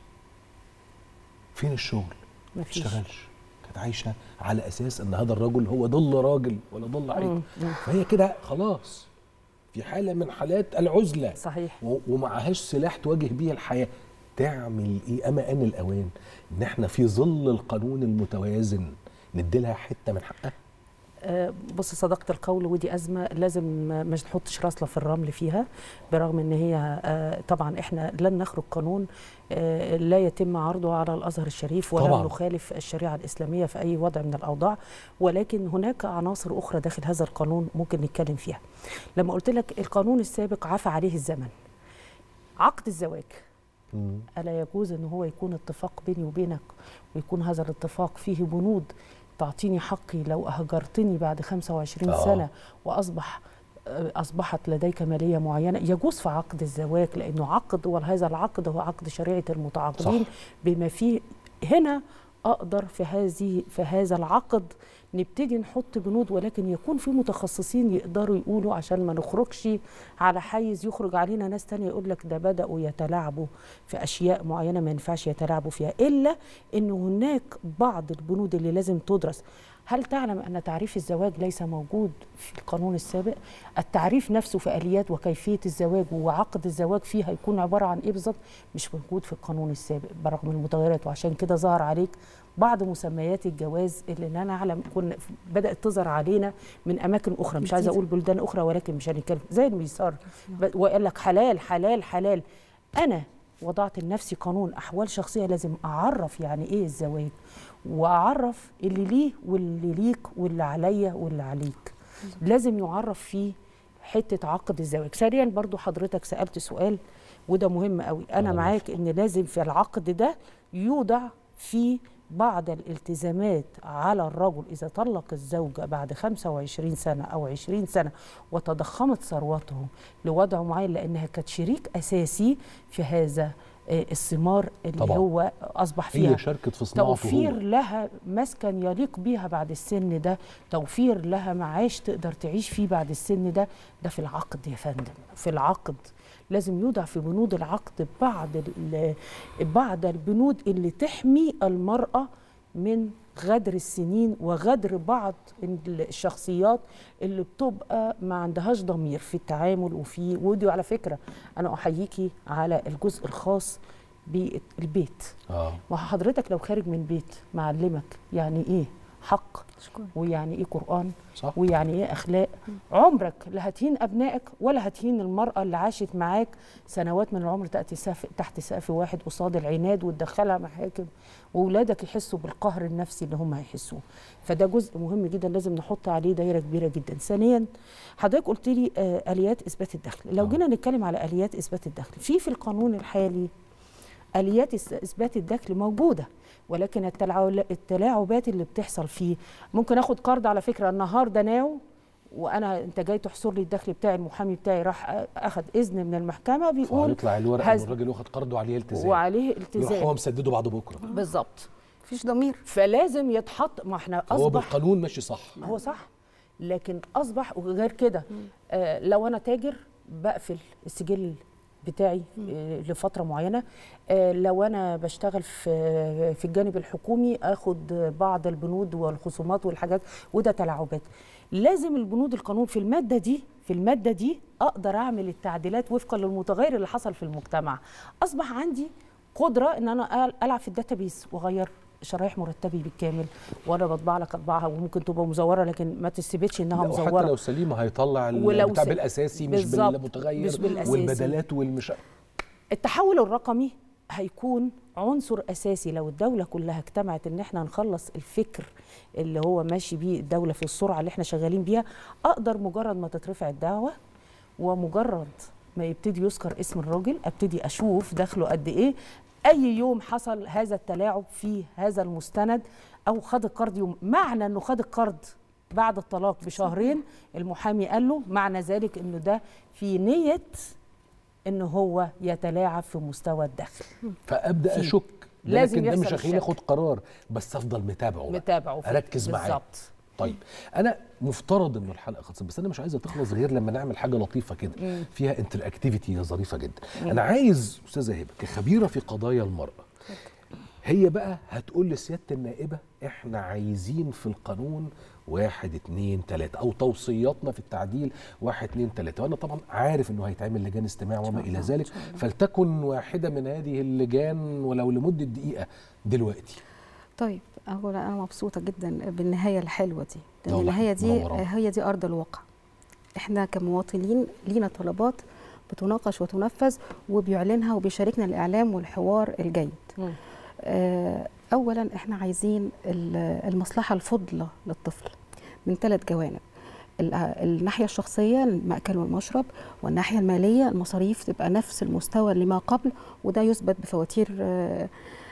فين الشغل ما مفيش. تشتغلش كانت عايشه على اساس ان هذا الرجل هو ضل راجل ولا ضل عيب مم. مم. فهي كده خلاص في حاله من حالات العزله صحيح و- ومعهاش سلاح تواجه بيه الحياه تعمل ايه اما ان الاوان ان احنا في ظل القانون المتوازن نديلها حته من حقها آه، بص صداقة القول ودي أزمة لازم ما مش نحطش راسنا في الرمل فيها برغم إن هي آه، طبعا إحنا لن نخرج قانون آه، لا يتم عرضه على الأزهر الشريف ولا طبعاً. نخالف الشريعة الإسلامية في أي وضع من الأوضاع ولكن هناك عناصر أخرى داخل هذا القانون ممكن نتكلم فيها لما قلت لك القانون السابق عفى عليه الزمن عقد الزواج ألا يجوز أن هو يكون اتفاق بيني وبينك ويكون هذا الاتفاق فيه بنود تعطيني حقي لو أهجرتني بعد 25 آه. سنة وأصبح آه، أصبحت لديك مالية معينة يجوز في عقد الزواج لأنه عقد وهذا العقد هو عقد شريعة المتعاقدين صح. بما فيه هنا أقدر في هذه في هذا العقد نبتدي نحط بنود ولكن يكون في متخصصين يقدروا يقولوا عشان ما نخرجش على حيز يخرج علينا ناس تانية يقول لك ده بدأوا يتلاعبوا في أشياء معينة ما ينفعش يتلاعبوا فيها إلا أن هناك بعض البنود اللي لازم تدرس هل تعلم أن تعريف الزواج ليس موجود في القانون السابق؟ التعريف نفسه في آليات وكيفية الزواج وعقد الزواج فيه هيكون عبارة عن إيه بالظبط؟ مش موجود في القانون السابق برغم المتغيرات وعشان كده ظهر عليك بعض مسميات الجواز اللي لا نعلم كنا بدات تظهر علينا من اماكن اخرى مش عايزه اقول بلدان اخرى ولكن مش هنتكلم زي الميسار ب- وقال لك حلال حلال حلال انا وضعت لنفسي قانون احوال شخصيه لازم اعرف يعني ايه الزواج واعرف اللي ليه واللي ليك واللي عليا واللي عليك لازم يعرف فيه حته عقد الزواج سريعا برضو حضرتك سالت سؤال وده مهم قوي انا معاك ان لازم في العقد ده يوضع في بعض الالتزامات على الرجل إذا طلق الزوجة بعد 25 سنة أو 20 سنة وتضخمت ثروته لوضع معين لأنها كانت شريك أساسي في هذا آه، الثمار اللي طبعاً. هو أصبح هي فيها شاركت في صناعته توفير هو. لها مسكن يليق بيها بعد السن ده توفير لها معاش تقدر تعيش فيه بعد السن ده ده في العقد يا فندم في العقد لازم يوضع في بنود العقد بعض ال- بعض البنود اللي تحمي المرأة من غدر السنين وغدر بعض الشخصيات اللي بتبقى ما عندهاش ضمير في التعامل وفي ودي على فكرة أنا أحييكي على الجزء الخاص بالبيت اه وحضرتك لو خارج من بيت معلمك يعني ايه حق ويعني ايه قران صح. ويعني ايه اخلاق عمرك لا هتهين ابنائك ولا هتهين المراه اللي عاشت معاك سنوات من العمر تاتي سقف تحت سقف واحد قصاد العناد وتدخلها محاكم واولادك يحسوا بالقهر النفسي اللي هم هيحسوه فده جزء مهم جدا لازم نحط عليه دايره كبيره جدا ثانيا حضرتك قلت لي آه اليات اثبات الدخل لو جينا نتكلم على اليات اثبات الدخل في في القانون الحالي اليات اس- اثبات الدخل موجوده ولكن التلعو- التلاعبات اللي بتحصل فيه ممكن اخد قرض على فكره النهارده ناو وانا انت جاي تحصر لي الدخل بتاعي المحامي بتاعي راح أ- اخد اذن من المحكمه بيقول يطلع الورق ان هز- الراجل واخد قرضه عليه التزام وعليه يروح التزام هو مسدده بعد بكره بالظبط مفيش ضمير فلازم يتحط ما احنا هو اصبح بالقانون ماشي صح هو صح لكن اصبح وغير كده آه لو انا تاجر بقفل السجل بتاعي آه لفتره معينه آه لو انا بشتغل في في الجانب الحكومي اخد بعض البنود والخصومات والحاجات وده تلاعبات لازم البنود القانون في الماده دي في الماده دي اقدر اعمل التعديلات وفقا للمتغير اللي حصل في المجتمع اصبح عندي قدره ان انا أل- العب في الداتابيس واغير شرايح مرتبي بالكامل وانا بطبع لك اطبعها وممكن تبقى مزوره لكن ما تثبتش انها لا، مزوره وحتى لو سليمه هيطلع ولو البتاع س- بالاساسي مش بالظبط، بالمتغير مش بالأساسي. والبدلات والمش التحول الرقمي هيكون عنصر اساسي لو الدوله كلها اجتمعت ان احنا نخلص الفكر اللي هو ماشي بيه الدوله في السرعه اللي احنا شغالين بيها اقدر مجرد ما تترفع الدعوه ومجرد ما يبتدي يذكر اسم الراجل ابتدي اشوف دخله قد ايه اي يوم حصل هذا التلاعب في هذا المستند او خد القرض يوم معنى انه خد القرض بعد الطلاق بشهرين المحامي قال له معنى ذلك انه ده في نيه ان هو يتلاعب في مستوى الدخل فابدا في. اشك ده لازم لكن ده يحصل مش هيخليني الشك. اخد قرار بس افضل متابعه بقى. متابعه فيه. اركز معاه بالظبط. طيب انا مفترض انه الحلقه خلصت بس انا مش عايزه تخلص غير لما نعمل حاجه لطيفه كده مم. فيها انتر اكتيفيتي ظريفه جدا مم. انا عايز استاذه هبه كخبيره في قضايا المراه هي بقى هتقول لسياده النائبه احنا عايزين في القانون واحد اتنين تلاته او توصياتنا في التعديل واحد اتنين تلاته وانا طبعا عارف انه هيتعمل لجان استماع وما الى ذلك فلتكن واحده من هذه اللجان ولو لمده دقيقه دلوقتي طيب اولا انا مبسوطه جدا بالنهايه الحلوه دي لان والله النهايه دي منورانا. هي دي ارض الواقع احنا كمواطنين لينا طلبات بتناقش وتنفذ وبيعلنها وبيشاركنا الاعلام والحوار الجيد آه، اولا احنا عايزين ال- المصلحه الفضلى للطفل من ثلاث جوانب ال- الناحيه الشخصيه المأكل والمشرب والناحيه الماليه المصاريف تبقى نفس المستوى لما قبل وده يثبت بفواتير آه،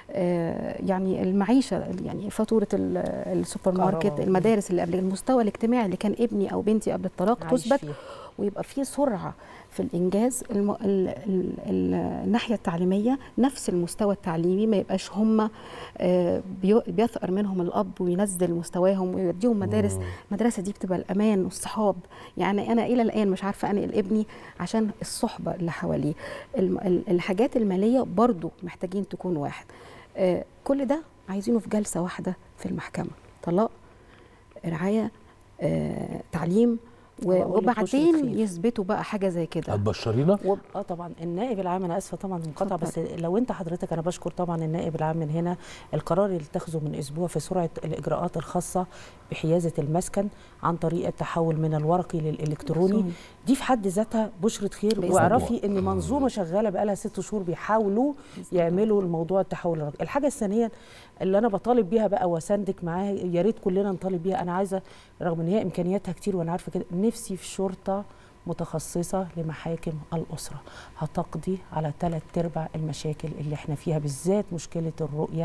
آه، يعني المعيشه يعني فاتوره ال- السوبر ماركت كهرباء. المدارس اللي قبل المستوى الاجتماعي اللي كان ابني او بنتي قبل الطلاق عايش تثبت فيه. ويبقى في سرعه في الانجاز الم... ال... ال... ال... الناحيه التعليميه نفس المستوى التعليمي ما يبقاش هم آه، بي... بيثأر منهم الاب وينزل مستواهم ويوديهم مدارس المدرسه دي بتبقى الامان والصحاب يعني انا الى الان مش عارفه انقل ابني عشان الصحبه اللي حواليه الم... ال- الحاجات الماليه برضو محتاجين تكون واحد آه، كل ده عايزينه في جلسه واحده في المحكمه طلاق رعايه آه، تعليم و- وأقول لك خش وبعدين بالخير. يثبتوا بقى حاجه زي كده هتبشرينا و... اه طبعا النائب العام انا اسفه طبعا المقاطعه بس لو انت حضرتك انا بشكر طبعا النائب العام من هنا القرار اللي اتخذه من اسبوع في سرعه الاجراءات الخاصه بحيازه المسكن عن طريق التحول من الورقي للالكتروني إلكتروني. دي في حد ذاتها بشره خير بإذن واعرفي ان منظومه شغاله بقالها ست شهور بيحاولوا يعملوا الموضوع التحول الرقمي الحاجه الثانيه اللي انا بطالب بيها بقى واساندك معاها يا ريت كلنا نطالب بيها انا عايزه رغم ان هي امكانياتها كتير وانا عارفه كده نفسي في شرطه متخصصه لمحاكم الاسره هتقضي على ثلاث ارباع المشاكل اللي احنا فيها بالذات مشكله الرؤيه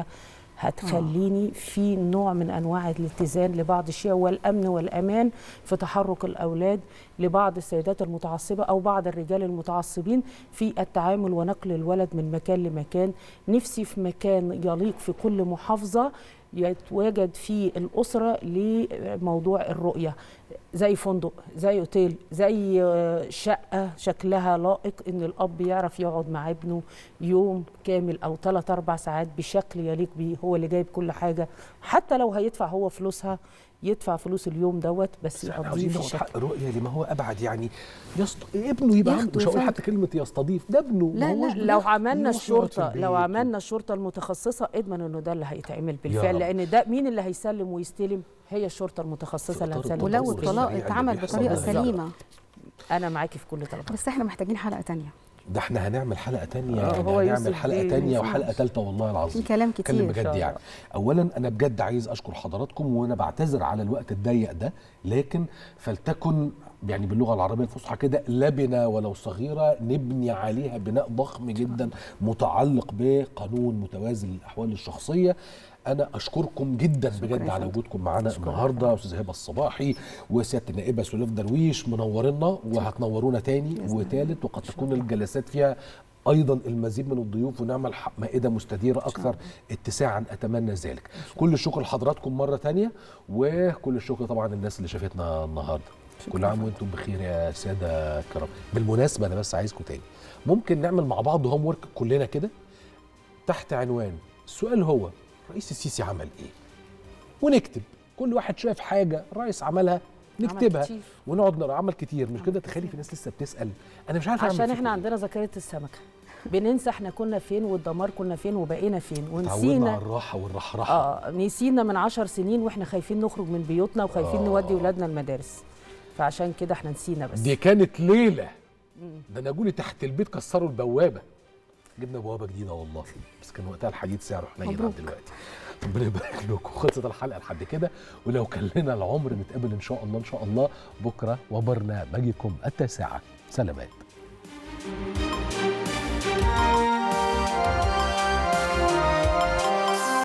هتخليني في نوع من انواع الاتزان لبعض الشيء والامن والامان في تحرك الاولاد لبعض السيدات المتعصبه او بعض الرجال المتعصبين في التعامل ونقل الولد من مكان لمكان نفسي في مكان يليق في كل محافظه يتواجد فيه الاسره لموضوع الرؤيه زي فندق زي اوتيل زي آه، شقه شكلها لائق ان الاب يعرف يقعد مع ابنه يوم كامل او ثلاث اربع ساعات بشكل يليق بيه هو اللي جايب كل حاجه حتى لو هيدفع هو فلوسها يدفع فلوس اليوم دوت بس احنا يقضيه عاوزين في ناخد شكل حق الرؤيه لما هو ابعد يعني يست... ابنه يبقى عنده ياخده مش هقول فعلا. حتى كلمه يستضيف ده ابنه لا ما هوش لا لو عملنا يروح يقعد الشرطه في لو البيت. عملنا الشرطه المتخصصه اضمن انه ده اللي هيتعمل يا بالفعل رب. لان ده مين اللي هيسلم ويستلم هي الشرطه المتخصصه اللي هتسلم ولو وتستلم. الطلاق اتعمل بطريقه بالظبط. سليمه انا معاكي في كل طلبات بس احنا محتاجين حلقه تانية ده احنا هنعمل حلقه تانية آه، يعني هو هنعمل يوسف حلقه بيه تانية ينفعش. وحلقه ثالثه والله العظيم في كلام كتير. اتكلم إن بجد شاء يعني اولا انا بجد عايز اشكر حضراتكم وانا بعتذر على الوقت الضيق ده لكن فلتكن يعني باللغه العربيه الفصحى كده لبنه ولو صغيره نبني عليها بناء ضخم جدا متعلق بقانون متوازن للاحوال الشخصيه انا اشكركم جدا بجد يا على فندم. وجودكم معانا شكراً. النهارده استاذ هبه الصباحي وسياده النائبه سليف درويش منورنا وهتنورونا تاني وتالت وقد تكون الجلسات فيها ايضا المزيد من الضيوف ونعمل ح- مائده مستديره اكثر اتساعا اتمنى ذلك كل الشكر لحضراتكم مره تانية وكل الشكر طبعا للناس اللي شافتنا النهارده كل عام وانتم بخير يا ساده الكرام بالمناسبه انا بس عايزكم تاني ممكن نعمل مع بعض هوم ورك كلنا كده تحت عنوان السؤال هو رئيس السيسي عمل ايه ونكتب كل واحد شاف حاجه الرئيس عملها نكتبها كتير. ونقعد نقرا عمل كتير مش كده تخلي في ناس لسه بتسال انا مش عارف اعمل عشان فيكم احنا عندنا ذاكره السمكه بننسى احنا كنا فين والدمار كنا فين وبقينا فين تعودنا على ونسينا الراحه والرحراحه اه نسينا من عشر سنين واحنا خايفين نخرج من بيوتنا وخايفين آه. نودي ولادنا المدارس فعشان كده احنا نسينا بس دي كانت ليله مم. ده انا جولي تحت البيت كسروا البوابه جبنا بوابه جديده والله بس كان وقتها الحديد سعره حنين عن مبروك. دلوقتي ربنا يبارك لكم خلصت الحلقه لحد كده ولو كان لنا العمر نتقابل ان شاء الله ان شاء الله بكره وبرنامجكم التاسعه سلامات